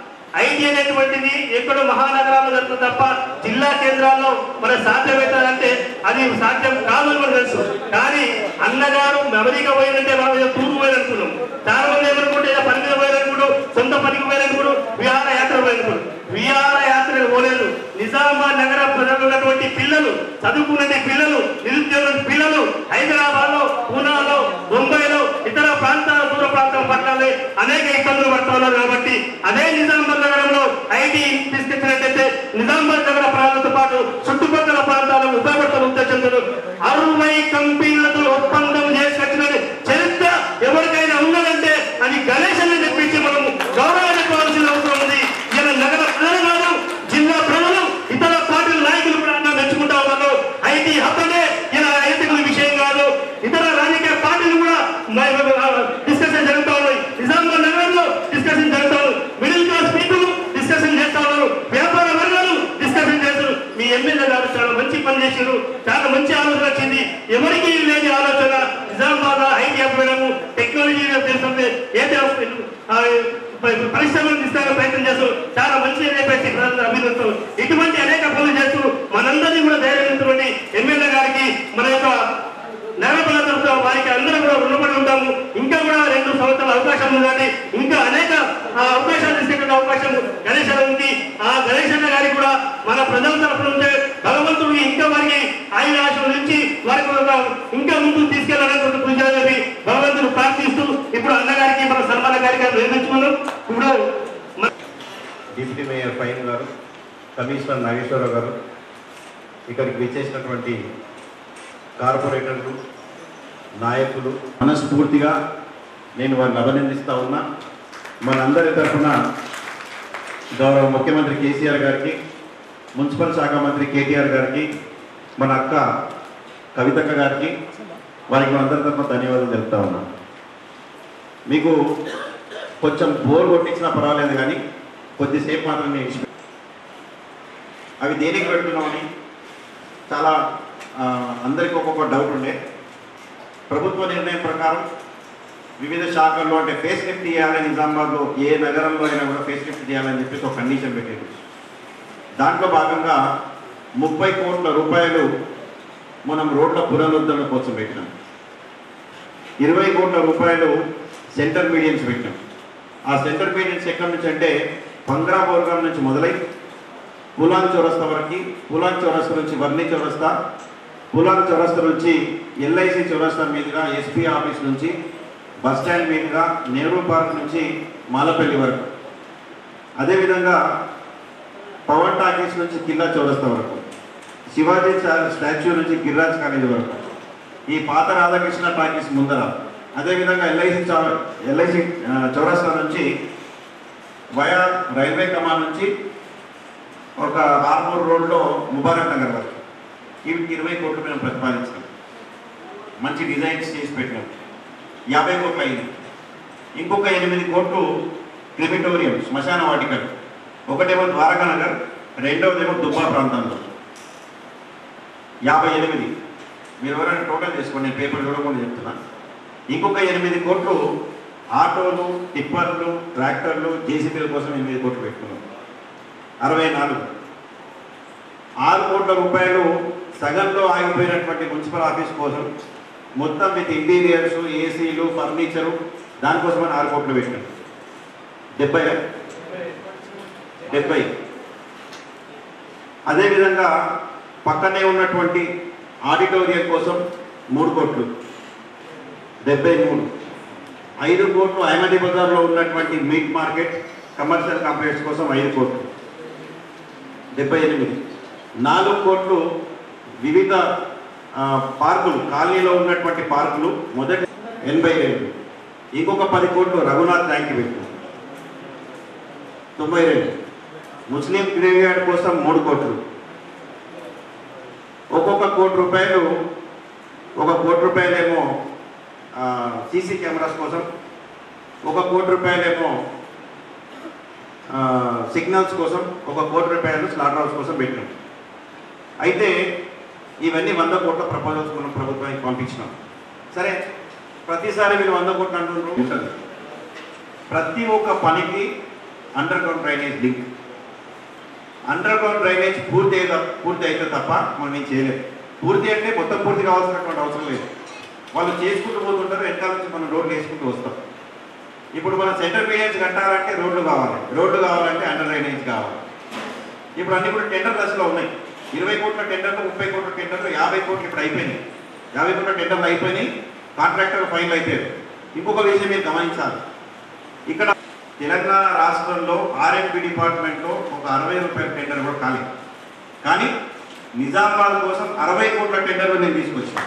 Speaker 1: ఐటీ అనేటువంటిది ఎక్కడో మహానగరాల్లో జరుగుతుంది తప్ప జిల్లా కేంద్రాల్లో మన సాధ్యమవుతుందంటే అది సాధ్యం కాదు అని మనకు తెలుసు కానీ అన్నగారు అమెరికా పోయినంటే మనం ఏదో టూర్ పోయాలనుకున్నాం చాలా మంది ఏమనుకుంటే ఏదో పని మీద పోయాలనుకుంటూ సొంత పనికి పోయాలనుకుంటూ విహార యాత్ర పోయాలనుకుంటూ విహార యాత్ర పోలేదు నిజామాబాద్ నగర ప్రజలు ఉన్నటువంటి పిల్లలు చదువుకునే పిల్లలు నిరుద్యోగ పిల్లలు హైదరాబాద్ లో పూనాలో ముంబైలో ఇతర ప్రాంతాల దూర ప్రాంతాల పట్టాలే అనేక ఇబ్బందులు పడుతూ ఉన్నారు కాబట్టి అదే నిజామాబాద్ నగరంలో ఐటీ తీసుకెచ్చినట్టయితే నిజామాబాద్ నగర ప్రాంతాలతో పాటు చుట్టుపక్కల ప్రాంతాలకు ఉపయోగపడుతున్న ఉద్దేశంతో అరవై కంపెనీలతో ఒప్పందం చేసుకొచ్చిన చరిత్ర ఎవరికైనా ఉన్నదంటే అది గణేష్ అని చెప్పించి మనం గౌరవించుకోవాల్సిన అవసరం ఉంది ఇలా నగర ప్రజలు కాదు జిల్లా ప్రజలు ఇతర పార్టీల నాయకులు కూడా అన్నా మెచ్చుకుంటా ఉన్నారు ఐటీ హబ్ అంటే ఇలా ఐతికుల విషయం కాదు ఇతర రాజకీయ పార్టీలు కూడా డిస్కషన్ జరుగుతూ ఉన్నాయి నిజామాబాద్ నగరంలో డిస్కషన్ జరుగుతూ ఉంది మిడిల్ క్లాస్ పీపుల్ డిస్కషన్ చేస్తా ఉన్నారు వ్యాపార వర్గాలు డిస్కషన్ చేస్తారు మీ ఎమ్మెల్యే గారు చాలా మంచి పని చేశారు చాలా మంచి ఆలోచన వచ్చింది ఎవరికి లేని ఆలోచన Nizamabad IT hub madam technology తెలుస్తుంది ఏది ఆ, పరిశ్రమలు తీసుకునే ప్రయత్నం చేస్తూ చాలా మంచి చెప్పేసి ప్రజలు అభినందిస్తూ ఇటువంటి అనేక పనులు చేస్తూ మనందరినీ కూడా ధైర్యవంతులని ఎమ్మెల్యే గారికి మన యొక్క నగరపాలకులతో వారికి అందరూ కూడా రుణపడి ఉంటాము ఇంకా కూడా రెండు సంవత్సరాల అవకాశం ఉందండి ఇంకా అనేక ఆ, అవకాశాలు తీసుకెళ్ళే అవకాశం గణేష్ అన్న ఉంది ఆ గణేష్ అన్న గారికి కూడా మన ప్రజల తరఫు నుంచే భగవంతుడు ఇంకా వారికి ఆయన ఆశలు నుంచి వారికి ఒక ఇంకా ముందుకు తీసుకెళ్లాలనేటువంటి కృషి చేయాలని భగవంతుడు ప్రార్థిస్తూ ఇప్పుడు అన్నగారికి మన సన్మాన కార్యక్రమం నిర్మించుకున్నాం ఇప్పుడు
Speaker 20: డిప్యూటీ మేయర్ ఫైన్ గారు కమిషనర్ నాగేశ్వరరావు గారు ఇక్కడికి విచ్చేసినటువంటి కార్పొరేటర్లు నాయకులు మనస్ఫూర్తిగా నేను వారిని అభినందిస్తా ఉన్నా మనందరి తరఫున గౌరవ ముఖ్యమంత్రి కేసీఆర్ గారికి మున్సిపల్ శాఖ మంత్రి కేటీఆర్ గారికి మన అక్క కవితక్క గారికి వారికి మనందరి తరఫున ధన్యవాదాలు తెలుపుతా ఉన్నా మీకు కొంచెం బోర్ కొట్టించినా పర్వాలేదు కానీ కొద్దిసేపు మాత్రం నేను ఇచ్చి అవి దేనికి పెడుతున్నామని చాలా ఆ, అందరికీ ఒక్కొక్క డౌట్ ఉండే ప్రభుత్వ నిర్ణయం ప్రకారం వివిధ శాఖల్లో అంటే ఫేస్ లిఫ్ట్ చేయాలని నిజామాబాద్లో ఏ నగరంలో అయినా కూడా ఫేస్ లిఫ్ట్ చేయాలని చెప్పేసి ఒక కండిషన్ పెట్టారు దాంట్లో భాగంగా ముప్పై కోట్ల రూపాయలు మనం రోడ్ల పునరుద్ధరణ కోసం పెట్టినాం ఇరవై కోట్ల రూపాయలు సెంటర్ మీడియన్స్ పెట్టినాం ఆ సెంటర్ మీడియన్స్ ఎక్కడి నుంచి అంటే పంద్రా బోర్గం నుంచి మొదలై పులాంగ్ చౌరస్తా వరకు పులాంగ్ చౌరస్తా నుంచి వర్ణి చౌరస్తా పులాంగ్ చౌరస్తా నుంచి ఎల్ఐసి చౌరస్తా మీదుగా ఎస్పీ ఆఫీస్ నుంచి బస్ స్టాండ్ మీదుగా నెహ్రూ పార్క్ నుంచి మాలపల్లి వరకు అదేవిధంగా పవన్ టాకీస్ నుంచి కిల్లా చౌరస్తా వరకు శివాజీ చా- స్టాచ్యూ నుంచి గిరిరాజ్ కాలేజ్ వరకు ఈ పాత రాధాకృష్ణ టాకీస్ ముందర అదేవిధంగా ఎల్ఐసి చౌ ఎల్ఐసి ఆ, చౌరస్తా నుంచి వయా రైల్వే కమాన్ నుంచి ఒక ఆర్మూర్ రోడ్లో ముబారక్ నగర్ వరకు వీటికి ఇరవై కోట్లు మేము ప్రతిపాదించాం మంచి డిజైన్స్ చేసి పెట్టినాం యాభై కోట్లు అయింది ఇంకొక ఎనిమిది కోట్లు క్రిమిటోరియం శ్మశాన వాటికలు ఒకటేమో ద్వారకా నగర్ రెండవదేమో దుబ్బా ప్రాంతంలో యాభై ఎనిమిది మీరు ఎవరైనా టోటల్ చేసుకోండి నేను పేపర్ చూడకుండా చెప్తున్నా ఇంకొక ఎనిమిది కోట్లు ఆటోలు టిప్పర్లు ట్రాక్టర్లు జేసీబీల కోసం ఎనిమిది కోట్లు పెట్టుకున్నాం అరవై నాలుగు ఆరు కోట్ల రూపాయలు సగంలో ఆగిపోయినటువంటి మున్సిపల్ ఆఫీస్ కోసం మొత్తం విత్ ఇంటీరియర్స్ ఏసీలు ఫర్నిచరు దానికోసమని ఆరు కోట్లు పెట్టాం డెబ్బై డెబ్బై అదేవిధంగా పక్కనే ఉన్నటువంటి ఆడిటోరియం కోసం మూడు కోట్లు డెబ్బై మూడు ఐదు కోట్లు అహ్మదీ బజార్లో ఉన్నటువంటి మీట్ మార్కెట్ కమర్షియల్ కాంప్లెక్స్ కోసం ఐదు కోట్లు డెబ్బై ఎనిమిది నాలుగు కోట్లు వివిధ ఆ, పార్కులు కాలనీలో ఉన్నటువంటి పార్కులు మొదటి ఎనభై రెండు ఇంకొక పది కోట్లు రఘునాథ్ ట్యాంక్ పెట్టు తొంభై రెండు ముస్లిం గ్రేవ్యార్డ్ కోసం మూడు కోట్లు ఒక్కొక్క కోటి రూపాయలు ఒక కోటి రూపాయలేమో సీసీ కెమెరాస్ కోసం ఒక కోటి రూపాయలేమో సిగ్నల్స్ కోసం ఒక కోటి రూపాయలు స్లాటర్ హౌస్ కోసం పెట్టినాం అయితే ఇవన్నీ వంద కోట్ల ప్రపోజల్స్ మనం ప్రభుత్వానికి పంపించినాం సరే ప్రతిసారి మీరు వంద కోట్లు అంటున్నారు ఉంటుంది ప్రతి ఒక్క పనికి underground drainage link underground drainage పూర్తి అయితే పూర్తి అయితే తప్ప మనం ఏం చేయలేము పూర్తి అంటే మొత్తం పూర్తి కావాల్సినటువంటి అవసరం లేదు వాళ్ళు చేసుకుంటూ పోతుంటారు వెనకాల నుంచి మనం రోడ్లు వేసుకుంటూ వస్తాం ఇప్పుడు మనం సెంటర్ మీడియన్స్ కట్టాలంటే రోడ్లు కావాలి రోడ్లు కావాలంటే అండర్ డ్రైనేజ్ కావాలి ఇప్పుడు అన్ని కూడా టెండర్ దశలో ఉన్నాయి ఇరవై కోట్ల టెండర్లు ముప్పై కోట్ల టెండర్లు యాభై కోట్లు ఇప్పుడు అయిపోయినాయి యాభై కోట్ల టెండర్లు అయిపోయినాయి కాంట్రాక్టర్ ఫైనల్ అయిపోయారు ఇంకొక విషయం మీరు గమనించాలి ఇక్కడ తెలంగాణ రాష్ట్రంలో ఆర్ఎంపీ డిపార్ట్మెంట్లో ఒక అరవై రూపాయల టెండర్ కూడా కాలేదు కానీ నిజామాబాద్ కోసం అరవై కోట్ల టెండర్లు నేను తీసుకొచ్చాను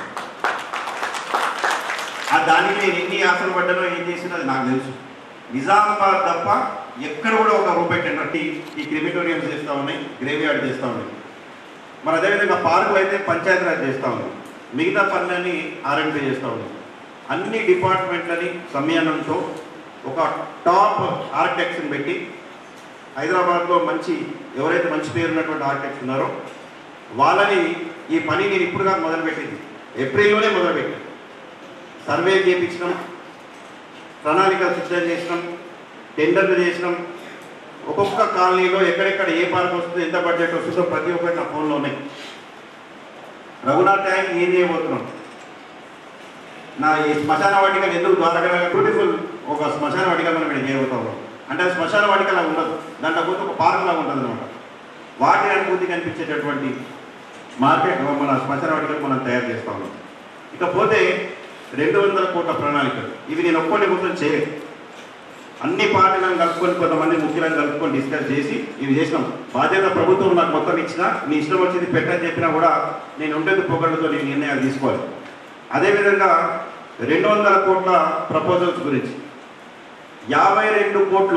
Speaker 20: ఆ దానికి నేను ఎన్ని ఆశలు పడ్డానో ఏం చేసినా అది నాకు తెలుసు నిజామాబాద్ తప్ప ఎక్కడ కూడా ఒక రూపాయి టెండర్ టీ ఈ క్రిమిటోరియంస్ చేస్తూ ఉన్నాయి గ్రేవ్యార్డ్ చేస్తూ ఉన్నాయి మరి అదేవిధంగా పార్కులు అయితే పంచాయతీరాజ్ చేస్తూ ఉన్నాయి మిగతా పనులన్నీ ఆర్ఎంపీ చేస్తూ ఉన్నాయి అన్ని డిపార్ట్మెంట్లని సంయమనంతో ఒక టాప్ ఆర్కిటెక్ట్స్ని పెట్టి హైదరాబాద్లో మంచి ఎవరైతే మంచి పేరు ఉన్నటువంటి ఆర్కిటెక్ట్స్ ఉన్నారో వాళ్ళని ఈ పని నేను ఇప్పుడు కాదు మొదలుపెట్టింది ఏప్రిల్లోనే మొదలుపెట్టాను సర్వే చేయించినాం ప్రణాళికలు సిద్ధం చేసినాం టెండర్లు చేసినాం ఒక్కొక్క కాలనీలో ఎక్కడెక్కడ ఏ పార్క్ వస్తుందో ఎంత బడ్జెట్ వస్తుందో ప్రతి ఒక్కటి నా ఫోన్లో ఉన్నాయి రఘునాథ్ ట్యాంక్ ఏం చేయబోతున్నాం నా ఈ శ్మశాన వాటికలు ఎందుకు ద్వారకా బ్యూటిఫుల్ ఒక శ్మశాన వాటిక మనం ఇక్కడ చేయబోతాం అంటే అది శ్మశాన వాటిక లాగా ఉండదు దాంట్లో పోతే ఒక పార్క్ లాగా ఉంటుంది అనమాట వాటి అనుభూతి కనిపించేటటువంటి మార్కెట్ మన శ్మశాన వాటికలు మనం తయారు చేస్తా ఉన్నాం ఇకపోతే రెండు వందల కోట్ల ప్రణాళికలు ఇవి నేను ఒక్కటి కోసం చేయలేదు అన్ని పార్టీలను కలుపుకొని కొంతమంది ముఖ్యులను కలుపుకొని డిస్కస్ చేసి ఇవి చేసినాం బాధ్యత ప్రభుత్వం నాకు మొత్తం ఇచ్చినా నీ ఇష్టం వచ్చింది పెట్టని చెప్పినా కూడా నేను ఉండేది పొగడుతో నేను నిర్ణయాలు తీసుకోవాలి అదేవిధంగా రెండు వందల కోట్ల ప్రపోజల్స్ గురించి యాభై రెండు కోట్లు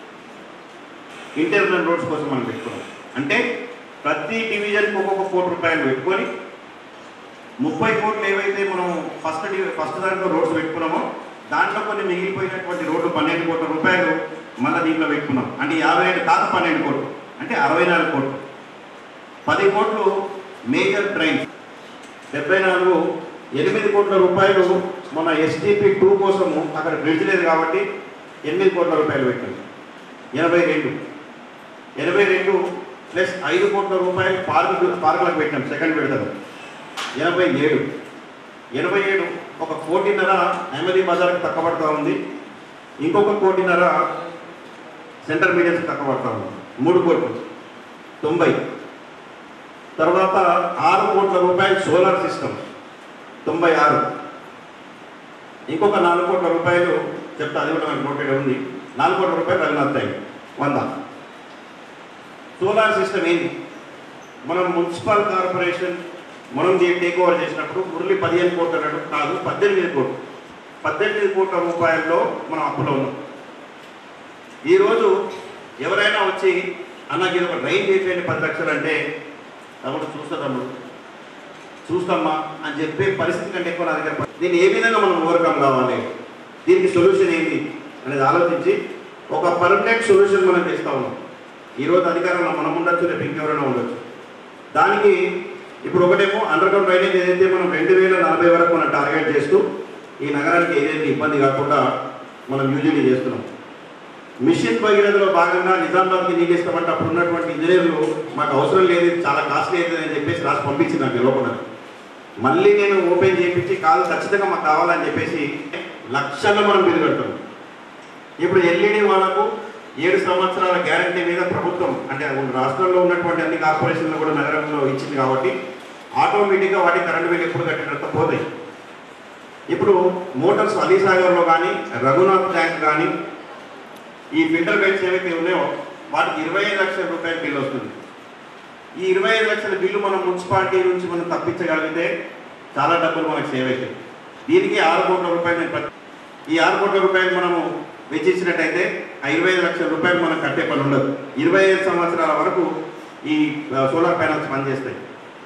Speaker 20: ఇంటర్నల్ రోడ్స్ కోసం మనం పెట్టుకున్నాం అంటే ప్రతి డివిజన్కి ఒక్కొక్క కోటి రూపాయలు పెట్టుకొని ముప్పై కోట్లు ఏవైతే మనం ఫస్ట్ డి- ఫస్ట్ దాంట్లో రోడ్స్ పెట్టుకున్నామో దాంట్లో కొన్ని మిగిలిపోయినటువంటి రోడ్డు పన్నెండు కోట్ల రూపాయలు మళ్ళీ దీంట్లో పెట్టుకున్నాం అంటే యాభై ఏడు కాక పన్నెండు కోట్లు అంటే అరవై నాలుగు కోట్లు పది కోట్లు మేజర్ ట్రైన్స్ డెబ్బై నాలుగు ఎనిమిది కోట్ల రూపాయలు మన ఎస్డిపి టూ కోసము అక్కడ బ్రిడ్జ్ లేదు కాబట్టి ఎనిమిది కోట్ల రూపాయలు పెట్టింది ఎనభై రెండు ఎనభై రెండు ప్లస్ ఐదు కోట్ల రూపాయలు పార్కు పార్కులకు పెట్టాం సెకండ్ విడతలు ఎనభై ఏడు ఎనభై ఏడు ఒక కోటిన్నర అహ్మదీ బజార్కి తక్కబడతా ఉంది ఇంకొక కోటిన్నర సెంటర్ మీడియాకి తక్కబడతా ఉంది మూడు కోట్లు తొంభై తర్వాత ఆరు కోట్ల రూపాయలు సోలార్ సిస్టమ్ తొంభై ఆరు ఇంకొక నాలుగు కోట్ల రూపాయలు చెప్తా అది కూడా నాకు నోటెడ్ ఉంది నాలుగు కోట్ల రూపాయలు రఘునాథ్ అయ్యి వంద సోలార్ సిస్టమ్ ఏంటి మనం మున్సిపల్ కార్పొరేషన్ మనం దీన్ని టేక్ ఓవర్ చేసినప్పుడు మురళి పదిహేను కోట్ల అన్నాడు కాదు పద్దెనిమిది కోట్లు పద్దెనిమిది కోట్ల రూపాయల్లో మనం అప్పులో ఉన్నాం ఈరోజు ఎవరైనా వచ్చి అన్నకి ఇది ఒక డ్రైన్ చేసేయండి పది లక్షలు అంటే తమ్ముడు చూస్తా తమ్ముడు చూస్తామ్మా అని చెప్పే పరిస్థితి కంటే ఎక్కువ నా దగ్గర ప- దీన్ని ఏ విధంగా మనం ఓవర్కమ్ కావాలి దీనికి సొల్యూషన్ ఏంటి అనేది ఆలోచించి ఒక పర్మనెంట్ సొల్యూషన్ మనం చేస్తా ఉన్నాం ఈరోజు అధికారంలో మనం ఉండొచ్చు రేపు ఇంకెవరైనా ఉండొచ్చు దానికి ఇప్పుడు ఒకటేమో అండర్ గ్రౌండ్ డ్రైనేజ్ ఏదైతే మనం రెండు వేల నలభై వరకు మనం టార్గెట్ చేస్తూ ఈ నగరానికి ఏదైతే ఇబ్బంది కాకుండా మనం యూజీడీ చేస్తున్నాం మిషన్ భగీరథలో భాగంగా నిజామాబాద్కి నీళ్ళు ఇస్తామంటే అప్పుడు ఉన్నటువంటి ఇంజనీర్లు మాకు అవసరం లేదు ఇది చాలా కాస్ట్లీ అవుతుంది అని చెప్పేసి రాసి పంపించి నాకు తెలియకుండా మళ్ళీ నేను ఓపెన్ చేయించి కాదు ఖచ్చితంగా మాకు కావాలని చెప్పేసి లక్షల్లో మనం బిల్లు కడతాం ఇప్పుడు ఎల్ఈడి వాళ్ళకు ఏడు సంవత్సరాల గ్యారంటీ మీద ప్రభుత్వం అంటే రాష్ట్రంలో ఉన్నటువంటి అన్ని కార్పొరేషన్లు కూడా నగరంలో ఇచ్చింది కాబట్టి ఆటోమేటిక్గా వాటి కరెంట్ బిల్ ఎప్పుడు కట్టినంత పోతాయి ఇప్పుడు మోటార్స్ అలీసాగర్లో కానీ రఘునాథ్ ట్యాంక్ కానీ ఈ ఫిల్టర్ బెడ్స్ ఏవైతే ఉన్నాయో వాటికి ఇరవై ఐదు లక్షల రూపాయల బిల్లు వస్తుంది ఈ ఇరవై ఐదు లక్షల బిల్లు మనం మున్సిపాలిటీ నుంచి మనం తప్పించగలిగితే చాలా డబ్బులు మనకు సేవ్ అవుతాయి దీనికి ఆరు కోట్ల రూపాయలు నేను ప్రతి- ఈ ఆరు కోట్ల రూపాయలు మనము వెచ్చించినట్టయితే ఆ ఇరవై ఐదు లక్షల రూపాయలు మనం కట్టే పని ఉండదు ఇరవై ఐదు సంవత్సరాల వరకు ఈ ఆ, సోలార్ ప్యానల్స్ పనిచేస్తాయి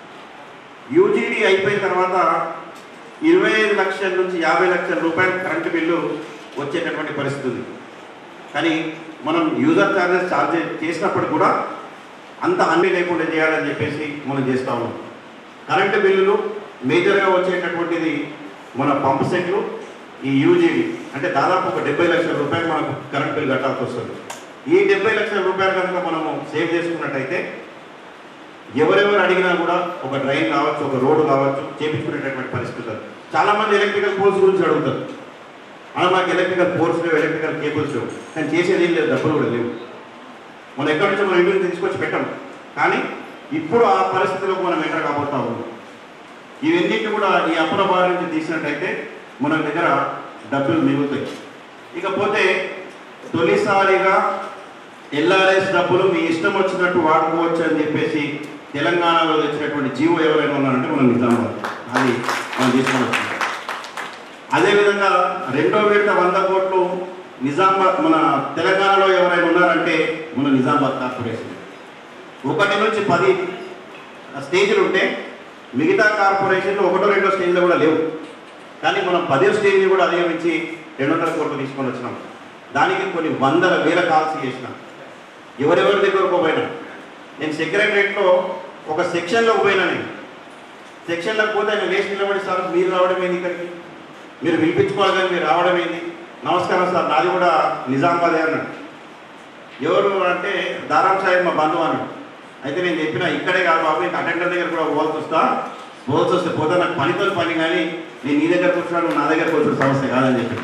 Speaker 20: యూజీడీ అయిపోయిన తర్వాత ఇరవై ఐదు లక్షల నుంచి యాభై లక్షల రూపాయల కరెంటు బిల్లు వచ్చేటటువంటి పరిస్థితి ఉంది కానీ మనం యూజర్ ఛార్జెస్ ఛార్జ్ చేసినప్పుడు కూడా అంత అన్ని లేకుండా చేయాలని చెప్పేసి మనం చేస్తా ఉన్నాం కరెంటు బిల్లులు మేజర్గా వచ్చేటటువంటిది మన పంప్ సెట్లు ఈ యూజీడీ అంటే దాదాపు ఒక డెబ్బై లక్షల రూపాయలు మనకు కరెంట్ బిల్ కట్టాల్సి వస్తుంది ఈ డెబ్బై లక్షల రూపాయలు కనుక మనము సేవ్ చేసుకున్నట్టయితే ఎవరెవరు అడిగినా కూడా ఒక డ్రైన్ కావచ్చు ఒక రోడ్డు కావచ్చు చేపించుకునేటటువంటి పరిస్థితి ఉంది. చాలా మంది ఎలక్ట్రికల్ పోల్స్ గురించి అడుగుతారు అలా మాకు ఎలక్ట్రికల్ పోల్స్ లేవు ఎలక్ట్రికల్ కేబుల్స్ లేవు కానీ చేసేది ఏం లేదు డబ్బులు కూడా లేవు మనం ఎక్కడి నుంచో మనం ఇంటి నుంచి తీసుకొచ్చి పెట్టాం కానీ ఇప్పుడు ఆ పరిస్థితిలోకి మనం ఎంటర్ కాబోతా ఉన్నాం ఇవన్నింటినీ కూడా ఈ అప్పుల బారి నుంచి తీసినట్టయితే మన దగ్గర డబ్బులు మిగులుతాయి ఇకపోతే తొలిసారిగా ఎల్ఆర్ఎస్ డబ్బులు మీ ఇష్టం వచ్చినట్టు వాడుకోవచ్చు అని చెప్పేసి తెలంగాణలో తెచ్చినటువంటి జీవో ఎవరైనా ఉన్నారంటే మనం నిజామాబాద్ అది మనం తీసుకొని వచ్చింది అదేవిధంగా రెండో విడత వంద కోట్లు నిజామాబాద్ మన తెలంగాణలో ఎవరైనా ఉన్నారంటే మన నిజామాబాద్ కార్పొరేషన్ ఒకటి నుంచి పది స్టేజ్లు ఉంటే మిగతా కార్పొరేషన్లు ఒకటో రెండో స్టేజ్లో కూడా లేవు కానీ మనం పదో స్టేజ్ని కూడా అధిగమించి రెండు వందల కోట్లు తీసుకొని వచ్చినాం దానికి కొన్ని వందల వేల కాల్స్ చేసినాం ఎవరెవరి దగ్గరకు పోయినా నేను సెక్రటరేట్లో ఒక సెక్షన్లోకి పోయినా నేను సెక్షన్లోకి పోతే ఆయన లేచి నిలబడి సార్ మీరు రావడం ఏంది ఇక్కడికి మీరు పిలిపించుకోవాలి కానీ మీరు రావడం ఏంది నమస్కారం సార్ నాది కూడా నిజామాబాదే అన్నాడు ఎవరు అంటే దారాం సాహెబ్ మా బంధువు అన్నాడు అయితే నేను చెప్పిన ఇక్కడే కాదు బాబు ఇంకా అటెండర్ దగ్గర కూడా పోవాల్సి వస్తా పోవాల్సి వస్తే పోతే నాకు పనితో పని కానీ నేను నీ దగ్గరకు వచ్చినా నువ్వు నా దగ్గరకు వచ్చిన సమస్య కాదని చెప్పి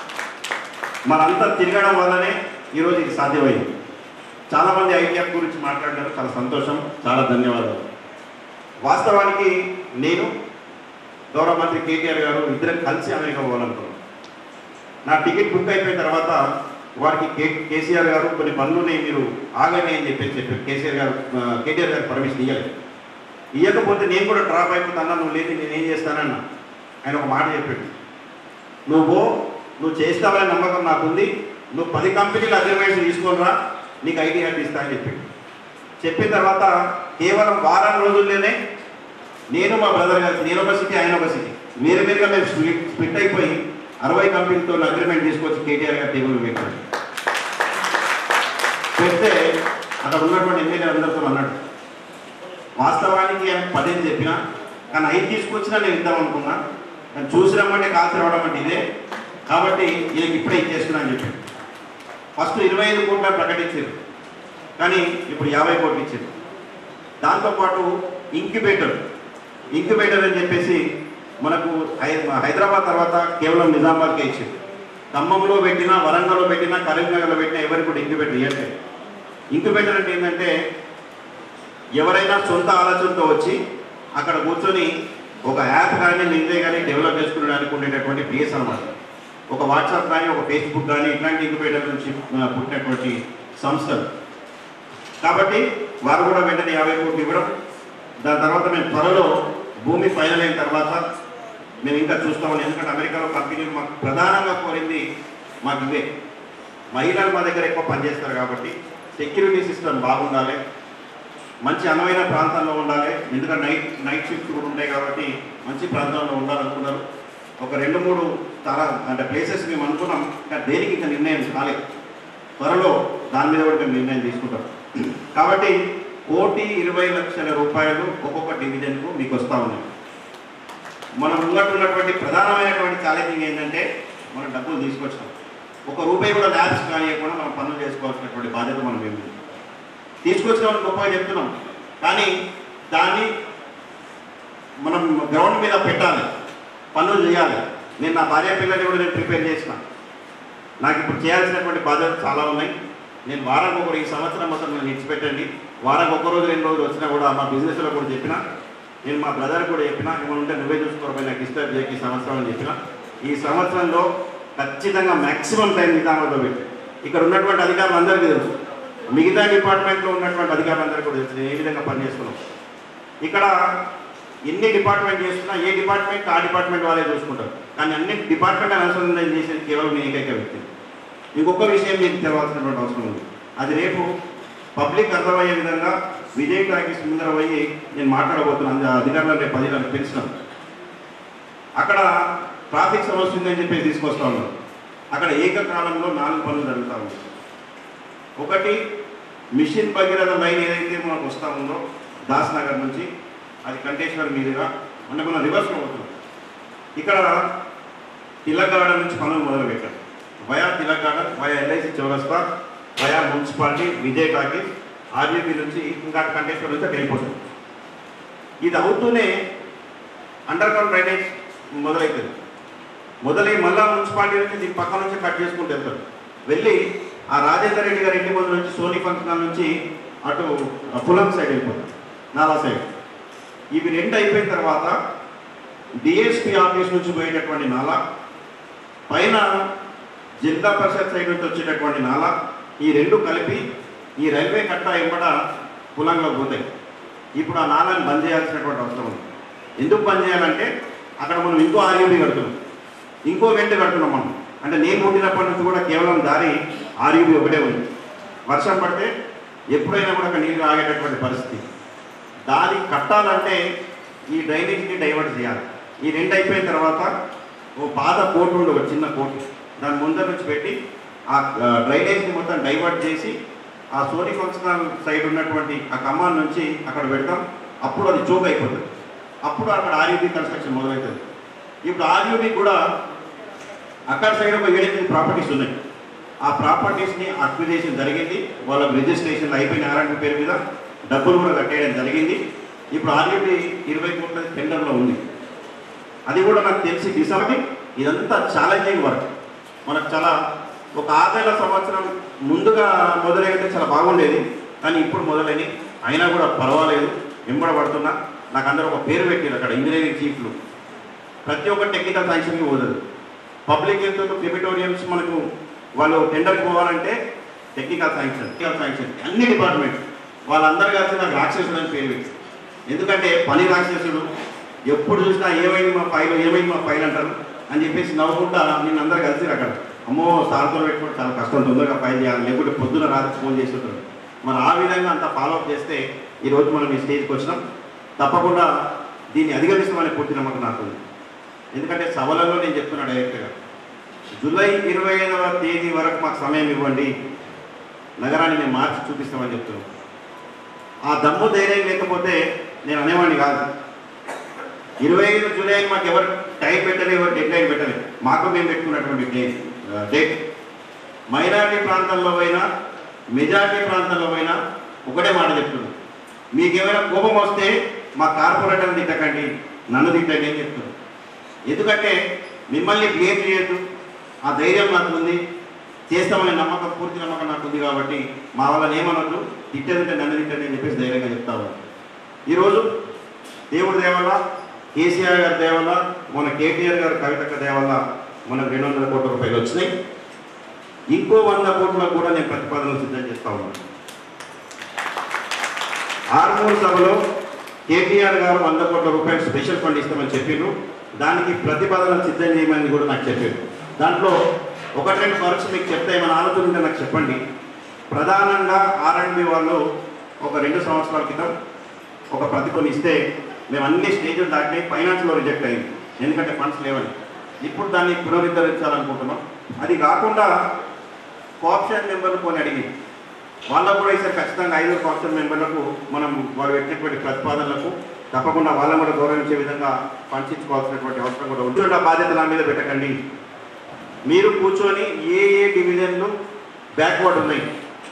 Speaker 20: మనంతా తిరగడం వల్లనే ఈరోజు ఇది సాధ్యమైంది చాలామంది ఐటీఎఫ్ గురించి మాట్లాడినారు చాలా సంతోషం చాలా ధన్యవాదాలు వాస్తవానికి నేను గౌరవ మంత్రి కేటీఆర్ గారు ఇద్దరం కలిసి అమెరికా పోవాలనుకున్నాం నా టికెట్ బుక్ అయిపోయిన తర్వాత వారికి కే కేసీఆర్ గారు కొన్ని పనులున్నాయి మీరు ఆగండి అని చెప్పేసి చెప్పి కేసీఆర్ గారు ఆ, కేటీఆర్ గారు పర్మిషన్ ఇవ్వలేదు ఇవ్వకపోతే నేను కూడా డ్రాప్ అయిపోతాను నువ్వు లేదు నేను ఏం చేస్తానన్నా ఆయన ఒక మాట చెప్పాడు నువ్వు నువ్వు చేస్తావనే నమ్మకం నాకుంది నువ్వు పది కంపెనీల అగ్రిమెంట్స్ తీసుకొని రా నీకు ఐటీ హెడ్ ఇస్తా అని చెప్పాడు చెప్పిన తర్వాత కేవలం వారం రోజుల్లోనే నేను మా బ్రదర్ కలిసి నేను ఒక సిటీ ఆయన ఒక సిటీ వేరే వేరుగా మేము స్ప్లిట్ స్ప్లిట్ అయిపోయి అరవై కంపెనీలతో అగ్రిమెంట్ తీసుకొచ్చి కేటీఆర్ గారి టేబుల్ పెట్టాడు పెడితే అక్కడ ఉన్నటువంటి ఎమ్మెల్యే అందరితో అన్నాడు వాస్తవానికి ఆయన పదేళ్ళు చెప్పిన కానీ ఐదు తీసుకొచ్చినా నేను ఇద్దాం అనుకున్నా కానీ చూసి రమ్మంటే కాల్చి రావడం అంటే ఇదే కాబట్టి ఈయనకి ఇప్పుడే ఇచ్చేస్తున్నా అని చెప్పాడు ఫస్ట్ ఇరవై ఐదు కోట్ల ప్రకటించారు కానీ ఇప్పుడు యాభై కోట్లు ఇచ్చారు దాంతోపాటు ఇంక్యుబేటర్ ఇంక్యుబేటర్ అని చెప్పేసి మనకు హై- హైదరాబాద్ తర్వాత కేవలం నిజామాబాద్కే ఇచ్చారు ఖమ్మంలో పెట్టినా వరంగల్లో పెట్టినా కరీంనగర్లో పెట్టినా ఎవరికి కూడా ఇంక్యుబేటర్ ఇవ్వట్లేదు ఇంక్యుబేటర్ అంటే ఏంటంటే ఎవరైనా సొంత ఆలోచనతో వచ్చి అక్కడ కూర్చొని ఒక యాప్ కానీ లింకే కానీ డెవలప్ చేసుకోవడానికి ఉండేటటువంటి ప్లేస్ అనమాట ఒక వాట్సాప్ కానీ ఒక ఫేస్బుక్ కానీ ఇట్లాంటి ఇంక్యుబేటర్ నుంచి ఆ, పుట్టినటువంటి సంస్థలు కాబట్టి వారు కూడా వెంటనే యాభై కోట్లు ఇవ్వడం దాని తర్వాత మేము త్వరలో భూమి ఫైనల్ అయిన తర్వాత మేము ఇంకా చూస్తామని ఎందుకంటే అమెరికాలో కంపెనీలు మాకు ప్రధానంగా కోరింది మాకు ఇవే మహిళలు మా దగ్గర ఎక్కువ పనిచేస్తారు కాబట్టి సెక్యూరిటీ సిస్టమ్ బాగుండాలి మంచి అనువైన ప్రాంతంలో ఉండాలి ఎందుకంటే నైట్ నైట్ షిఫ్ట్ కూడా ఉంటాయి కాబట్టి మంచి ప్రాంతంలో ఉండాలనుకున్నారు ఒక రెండు మూడు తర అంటే ప్లేసెస్ మేము అనుకున్నాం కానీ దేనికి ఇంకా నిర్ణయం కాలేదు త్వరలో దాని మీద కూడా మేము నిర్ణయం తీసుకుంటాం కాబట్టి కోటి ఇరవై లక్షల రూపాయలు ఒక్కొక్క డివిజన్కు మీకు వస్తూ ఉన్నాయి మనం ఉన్నటువంటి ప్రధానమైనటువంటి ఛాలెంజింగ్ ఏంటంటే మనం డబ్బులు తీసుకొచ్చాం ఒక రూపాయి కూడా ల్యాబ్స్ కానియకుండా మనం పనులు చేసుకోవాల్సినటువంటి బాధ్యత మనం ఏమి తీసుకొచ్చామని గొప్పగా చెప్తున్నాం కానీ దాన్ని మనం గ్రౌండ్ మీద పెట్టాలి పనులు చేయాలి నేను నా భార్య పిల్లల్ని కూడా నేను ప్రిపేర్ చేసిన నాకు ఇప్పుడు చేయాల్సినటువంటి బాధ్యతలు చాలా ఉన్నాయి నేను వారానికి ఒకరు ఈ సంవత్సరం మొత్తం నేను ఇచ్చిపెట్టండి వారానికి ఒక రోజు రెండు రోజులు వచ్చినా కూడా మా బిజినెస్లో కూడా చెప్పిన నేను మా బ్రదర్ కూడా చెప్పిన ఏమైనా ఉంటే నువ్వే చూసుకోవడం నాకు డిస్టర్బ్ చేయక ఈ సంవత్సరం అని చెప్పిన ఈ సంవత్సరంలో ఖచ్చితంగా మ్యాక్సిమం టైం నిదానంలో పెట్టి ఇక్కడ ఉన్నటువంటి అధికారులు అందరికీ తెలుసు మిగతా డిపార్ట్మెంట్లో ఉన్నటువంటి అధికారులందరికీ కూడా తెలుసు నేను ఏ విధంగా పనిచేస్తున్నాం ఇక్కడ ఎన్ని డిపార్ట్మెంట్ చేస్తున్నా ఏ డిపార్ట్మెంట్ ఆ డిపార్ట్మెంట్ వాళ్ళే చూసుకుంటారు కానీ అన్ని డిపార్ట్మెంట్ అనుసంధానం చేసేది కేవలం నేను ఏకైక వ్యక్తి ఇంకొక విషయం మీకు తెలవాల్సినటువంటి అవసరం ఉంది అది రేపు పబ్లిక్ అర్థమయ్యే విధంగా విజయ్ టాకీస్ ముందర పోయి నేను మాట్లాడబోతున్నాను అది అధికారులు రేపు పది గంటలకు తెలిసినాం అక్కడ ట్రాఫిక్ సమస్య ఉందని చెప్పి తీసుకొస్తా ఉన్నారు అక్కడ ఏకకాలంలో నాలుగు పనులు జరుగుతూ ఉన్నాయి ఒకటి మిషన్ భగీరథ లైన్ ఏదైతే మనకు వస్తా ఉందో దాస్ నగర్ నుంచి అది కంటేశ్వర్ మీదుగా అంటే మనం రివర్స్లో పోతున్నాం ఇక్కడ తిలక్ గార్డెన్ నుంచి పనులు మొదలు పెట్టాం via Tilak garden via LIC చౌరస్తా via municipality Vijay talkies RGP నుంచి ఇంకా కంటేశ్వర్ నుంచి అక్కడ వెళ్ళిపోతుంది ఇది అవుతూనే అండర్ గ్రౌండ్ డ్రైనేజ్ మొదలవుతుంది మొదలై మళ్ళా మున్సిపాలిటీ నుంచి దీని పక్క నుంచి కట్ చేసుకుంటూ వెళ్తారు వెళ్ళి ఆ రాజేందర్ రెడ్డి గారి ఇంటి ముందు నుంచి సోనీ ఫంక్షన్ నుంచి అటు పులం సైడ్ వెళ్ళిపోతారు నాలా సైడ్ ఇవి రెండు అయిపోయిన తర్వాత డిఎస్పి ఆఫీస్ నుంచి పోయేటటువంటి నాలా పైన జిల్లా పరిషత్ సైడ్ నుంచి వచ్చేటటువంటి నాలా ఈ రెండు కలిపి ఈ రైల్వే కట్ట ఎంబడ పులంలో పోతాయి ఇప్పుడు ఆ నాలాన్ని బంద్ చేయాల్సినటువంటి అవసరం ఉంది ఎందుకు బంద్ చేయాలంటే అక్కడ మనం ఇంకో ఆర్యూబీ కడుతున్నాం ఇంకో వెంట కడుతున్నాం మనం అంటే నేను పుట్టినప్పటి నుంచి కూడా కేవలం దారి ఆర్యూబీ ఒకటే ఉంది వర్షం పడితే ఎప్పుడైనా కూడా అక్కడ నీళ్ళు ఆగేటటువంటి పరిస్థితి దారి కట్టాలంటే ఈ డ్రైనేజ్ని డైవర్ట్ చేయాలి ఈ రెండు అయిపోయిన తర్వాత ఓ పాత కోర్టు ఉండే ఒక చిన్న కోర్టు దాని ముందర నుంచి పెట్టి ఆ ఆ, డ్రైనేజ్ని మొత్తం డైవర్ట్ చేసి ఆ సోనీ ఫంక్షనల్ సైడ్ ఉన్నటువంటి ఆ కమాన్ నుంచి అక్కడ పెడతాం అప్పుడు అది చోక్ అయిపోతుంది అప్పుడు అక్కడ ఆర్యూబీ కన్స్ట్రక్షన్ మొదలవుతుంది ఇప్పుడు ఆర్యూబీ కూడా అక్కడ సైడ్ ఒక ఏడెనిమిది ప్రాపర్టీస్ ఉన్నాయి ఆ ప్రాపర్టీస్ని అక్విజేషన్ జరిగింది వాళ్ళకి రిజిస్ట్రేషన్ అయిపోయిన ఆర్ఎండ్ పేరు మీద డబ్బులు కూడా కట్టేయడం జరిగింది ఇప్పుడు ఆర్యూబీ ఇరవై కోట్ల టెండర్లో ఉంది అది కూడా నాకు తెలిసి డిసెంబర్ ఇదంతా ఛాలెంజింగ్ వర్క్ మనకు చాలా ఒక ఆరేళ్ల సంవత్సరం ముందుగా మొదలైతే చాలా బాగుండేది కానీ ఇప్పుడు మొదలైనవి అయినా కూడా పర్వాలేదు వెంబడబడుతున్నా నాకు అందరూ ఒక పేరు పెట్టారు అక్కడ ఇంజనీరింగ్ చీఫ్లు ప్రతి ఒక్క టెక్నికల్ శాంక్షన్కి పోతుంది పబ్లిక్ హెల్త్ క్రిమిటోరియంస్ మనకు వాళ్ళు టెండర్కి పోవాలంటే టెక్నికల్ శాంక్షన్ టెక్నికల్ శాంక్షన్ అన్ని డిపార్ట్మెంట్ వాళ్ళందరూ కలిసి నాకు రాక్షసుడు అని పేరు పెట్టారు ఎందుకంటే పని రాక్షసుడు ఎప్పుడు చూసినా ఏమైంది మా ఫైల్ ఏమైంది మా ఫైల్ అంటారు అని చెప్పేసి నవ్వుకుంటా నేను అందరు కలిసి అక్కడ అమ్మో సార్తో పెట్టుకుంటే చాలా కష్టం తొందరగా ఫైల్ చేయాలి లేకుంటే పొద్దున రాత్రి ఫోన్ చేస్తుంటారు మరి ఆ విధంగా అంతా ఫాలోఅప్ చేస్తే ఈరోజు మనం ఈ స్టేజ్కి వచ్చినాం తప్పకుండా దీన్ని అధిగమిస్తామని పూర్తి నమ్మకం నాకు ఉంది ఎందుకంటే సభలలో నేను చెప్తున్నా డైరెక్ట్గా జూలై ఇరవై ఐదవ తేదీ వరకు మాకు సమయం ఇవ్వండి నగరాన్ని మేము మార్చి చూపిస్తామని చెప్తున్నాం ఆ దమ్ము ధైర్యం లేకపోతే నేను అనేవాడిని కాదు ఇరవై ఐదు జూలై అని మాకు ఎవరు టైం పెట్టలేదు ఎవరు డెడ్ లైన్ పెట్టలేదు మాకు మేము పెట్టుకున్నటువంటి డేట్ డేట్ మైనారిటీ ప్రాంతంలో పోయినా మెజారిటీ ప్రాంతంలో పోయినా ఒకటే మాట చెప్తున్నాను మీకు ఏమైనా కోపం వస్తే మా కార్పొరేటర్ని తిట్టకండి నన్ను తిట్టండి అని చెప్తున్నాను ఎందుకంటే మిమ్మల్ని బ్లేమ్ చేయొద్దు ఆ ధైర్యం నాకు ఉంది చేస్తామనే నమ్మకం పూర్తి నమ్మకం నాకు ఉంది కాబట్టి మా వాళ్ళని ఏమనొద్దు తిట్టేదంటే నన్ను తిట్టండి అని చెప్పేసి ధైర్యంగా చెప్తా ఉన్నాను ఈరోజు దేవుడి దేవల్ల కేసీఆర్ గారి దేవల్ల మన కేటీఆర్ గారి కవితక్క దేవల్ల మనకు రెండు వందల కోట్ల రూపాయలు వచ్చినాయి ఇంకో వంద కోట్లకు కూడా నేను ప్రతిపాదనలు సిద్ధం చేస్తా ఉన్నాను ఆర్మూర్ సభలో కేటీఆర్ గారు వంద కోట్ల రూపాయలు స్పెషల్ ఫండ్ ఇస్తామని చెప్పారు దానికి ప్రతిపాదన సిద్ధం చేయమని కూడా నాకు చెప్పారు దాంట్లో ఒకటి రెండు వర్క్స్ మీకు చెప్తే ఏమైనా ఆలోచన ఉంటే నాకు చెప్పండి ప్రధానంగా ఆర్ఎండ్బి వాళ్ళు ఒక రెండు సంవత్సరాల క్రితం ఒక ప్రతిఫలం ఇస్తే మేము అన్ని స్టేజ్లు దాటి ఫైనాన్స్లో రిజెక్ట్ అయింది ఎందుకంటే ఫండ్స్ లేవని ఇప్పుడు దాన్ని పునరుద్ధరించాలనుకుంటున్నాం అది కాకుండా కోఆప్షన్ మెంబర్లు కొన్ని అడిగి వాళ్ళకు కూడా ఈసారి ఖచ్చితంగా ఐదు కోఆప్షన్ మెంబర్లకు మనం వాళ్ళు పెట్టినటువంటి ప్రతిపాదనలకు తప్పకుండా వాళ్ళని కూడా గౌరవించే విధంగా ఫండ్స్ ఇచ్చుకోవాల్సినటువంటి అవసరం కూడా ఉంటుంది ఆ బాధ్యత నా మీద పెట్టకండి మీరు కూర్చొని ఏ ఏ డివిజన్లు బ్యాక్వర్డ్ ఉన్నాయి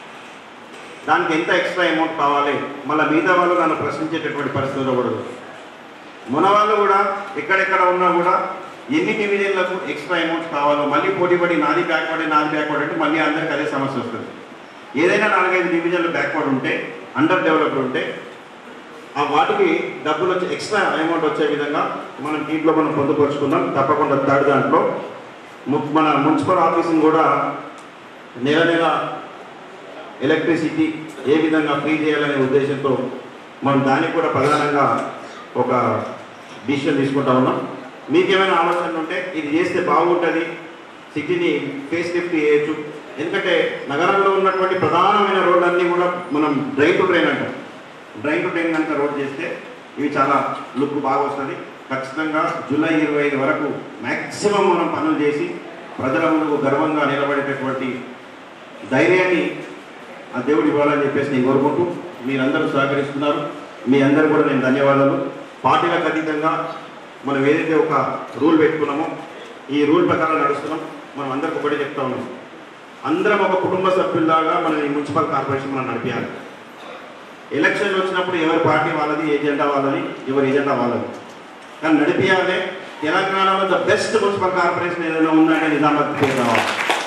Speaker 20: దానికి ఎంత ఎక్స్ట్రా అమౌంట్ కావాలి మళ్ళీ మిగతా వాళ్ళు నన్ను ప్రశ్నించేటటువంటి పరిస్థితి ఉండకూడదు మన వాళ్ళు కూడా ఎక్కడెక్కడ ఉన్నా కూడా ఎన్ని డివిజన్లకు ఎక్స్ట్రా అమౌంట్ కావాలో మళ్ళీ పోటీ పడి నాది బ్యాక్వర్డ్ నాది బ్యాక్వర్డ్ అంటే మళ్ళీ అందరికి అదే సమస్య వస్తుంది ఏదైనా నాలుగైదు డివిజన్లు బ్యాక్వర్డ్ ఉంటే అండర్ డెవలప్డ్ ఉంటే ఆ వాటికి డబ్బులు వచ్చి ఎక్స్ట్రా అమౌంట్ వచ్చే విధంగా మనం దీంట్లో మనం పొందుపరుచుకుందాం తప్పకుండా థర్డ్ దాంట్లో ము- మన మున్సిపల్ ఆఫీసుని కూడా నెల నెల ఎలక్ట్రిసిటీ ఏ విధంగా ఫ్రీ చేయాలనే ఉద్దేశంతో మనం దానికి కూడా ప్రధానంగా ఒక డిసిషన్ తీసుకుంటా ఉన్నాం మీకేమైనా ఆలోచనలు ఉంటే ఇది చేస్తే బాగుంటుంది సిటీని ఫేస్ లిఫ్ట్ చేయొచ్చు ఎందుకంటే నగరంలో ఉన్నటువంటి ప్రధానమైన రోడ్లన్నీ కూడా మనం డ్రైన్ టు డ్రైన్ అంటాం డ్రైన్ టు డ్రైన్ కనుక రోడ్ చేస్తే ఇవి చాలా లుక్ బాగా వస్తుంది ఖచ్చితంగా జూలై ఇరవై ఐదు వరకు మ్యాక్సిమం మనం పనులు చేసి ప్రజల ముందుకు గర్వంగా నిలబడేటటువంటి ధైర్యాన్ని ఆ దేవుడు ఇవ్వాలని చెప్పేసి నేను కోరుకుంటూ మీరందరూ సహకరిస్తున్నారు మీ అందరూ కూడా నేను ధన్యవాదాలు పార్టీలకు అతీతంగా మనం ఏదైతే ఒక రూల్ పెట్టుకున్నామో ఈ రూల్ ప్రకారం నడుస్తున్నాం మనం అందరికి ఒకటే చెప్తా ఉన్నాం అందరం ఒక కుటుంబ సభ్యుల్లాగా మనం ఈ మున్సిపల్ కార్పొరేషన్ మనం నడిపించాలి ఎలక్షన్లు వచ్చినప్పుడు ఎవరి పార్టీ వాళ్ళది ఏజెండా వాళ్ళది ఎవరి ఏజెండా వాళ్ళది కానీ నడిపించాలి తెలంగాణలో ద బెస్ట్ మున్సిపల్ కార్పొరేషన్ ఏదైనా ఉందంటే నిజామాబాద్ పేరు రావాలి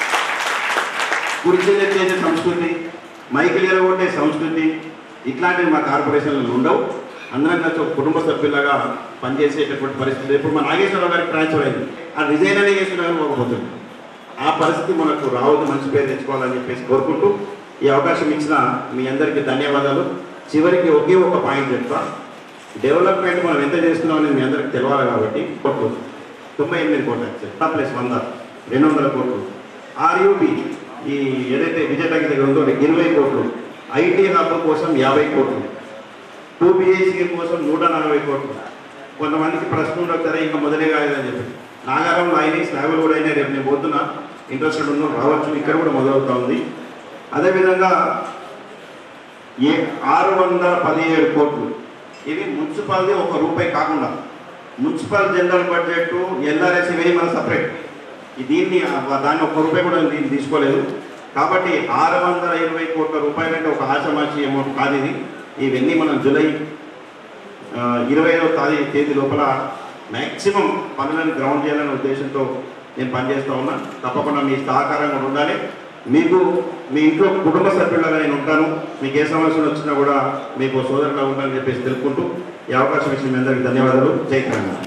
Speaker 20: కుర్చీలు ఎత్తేసే సంస్కృతి మైకులు ఎరగొట్టే సంస్కృతి ఇట్లాంటివి మా కార్పొరేషన్లు ఉండవు అందరం కలిసి ఒక కుటుంబ సభ్యులాగా పనిచేసేటటువంటి పరిస్థితి ఇప్పుడు మా నాగేశ్వరరావు గారికి ట్రాన్స్ఫర్ అయింది ఆ రిజైన్ అనే చేస్తున్నారు పోకపోతుంది ఆ పరిస్థితి మనకు రావద్దు మంచి పేరు తెచ్చుకోవాలని చెప్పేసి కోరుకుంటూ ఈ అవకాశం ఇచ్చిన మీ అందరికీ ధన్యవాదాలు చివరికి ఒకే ఒక పాయింట్ చెప్తా డెవలప్మెంట్ మనం ఎంత చేస్తున్నాం అనేది మీ అందరికి తెలవాలి కాబట్టి కోట్లు తొంభై ఎనిమిది కోట్లు యాక్చువల్ ప్లస్ వంద రెండు వందల కోట్లు ఆర్యూబి ఈ ఏదైతే విజయటకి దగ్గర ఉందో ఇరవై కోట్లు ఐటీ హబ్ కోసం యాభై కోట్లు టూ బిహెచ్కే కోసం నూట నలభై కోట్లు కొంతమందికి ప్రశ్న ఉండదు సరే ఇంకా మొదలే కాలేదని చెప్పి నాగారంలో అయినాయి స్లాబులు కూడా అయినాయి రేపు నేను పోతున్నా ఇంట్రెస్టెడ్ ఉన్న రావచ్చు ఇక్కడ కూడా మొదలవుతా ఉంది అదేవిధంగా ఏ ఆరు వందల పదిహేడు కోట్లు ఇది మున్సిపాలిటీ ఒక రూపాయి కాకుండా మున్సిపల్ జనరల్ బడ్జెట్ ఎల్ఆర్ఎస్ ఇవన్నీ మన సపరేట్ దీన్ని ఆ- దాన్ని ఒక్క రూపాయి కూడా దీన్ని తీసుకోలేదు కాబట్టి ఆరు వందల ఇరవై కోట్ల రూపాయలు అంటే ఒక ఆశమాషి అమౌంట్ కాదు ఇది ఇవన్నీ మనం జూలై ఆ, ఇరవై ఐదవ తారీ తేదీ లోపల మ్యాక్సిమం పనులను గ్రౌండ్ చేయాలనే ఉద్దేశంతో నేను పనిచేస్తూ ఉన్నా తప్పకుండా మీ సహకారం కూడా ఉండాలి మీకు మీ ఇంట్లో కుటుంబ సభ్యులుగా నేను ఉంటాను మీకు ఏ సమస్యలు వచ్చినా కూడా మీకు సోదరుగా ఉంటానని చెప్పేసి తెలుపుకుంటూ ఈ అవకాశం ఇచ్చిన మీ అందరికీ ధన్యవాదాలు జై తెలంగాణ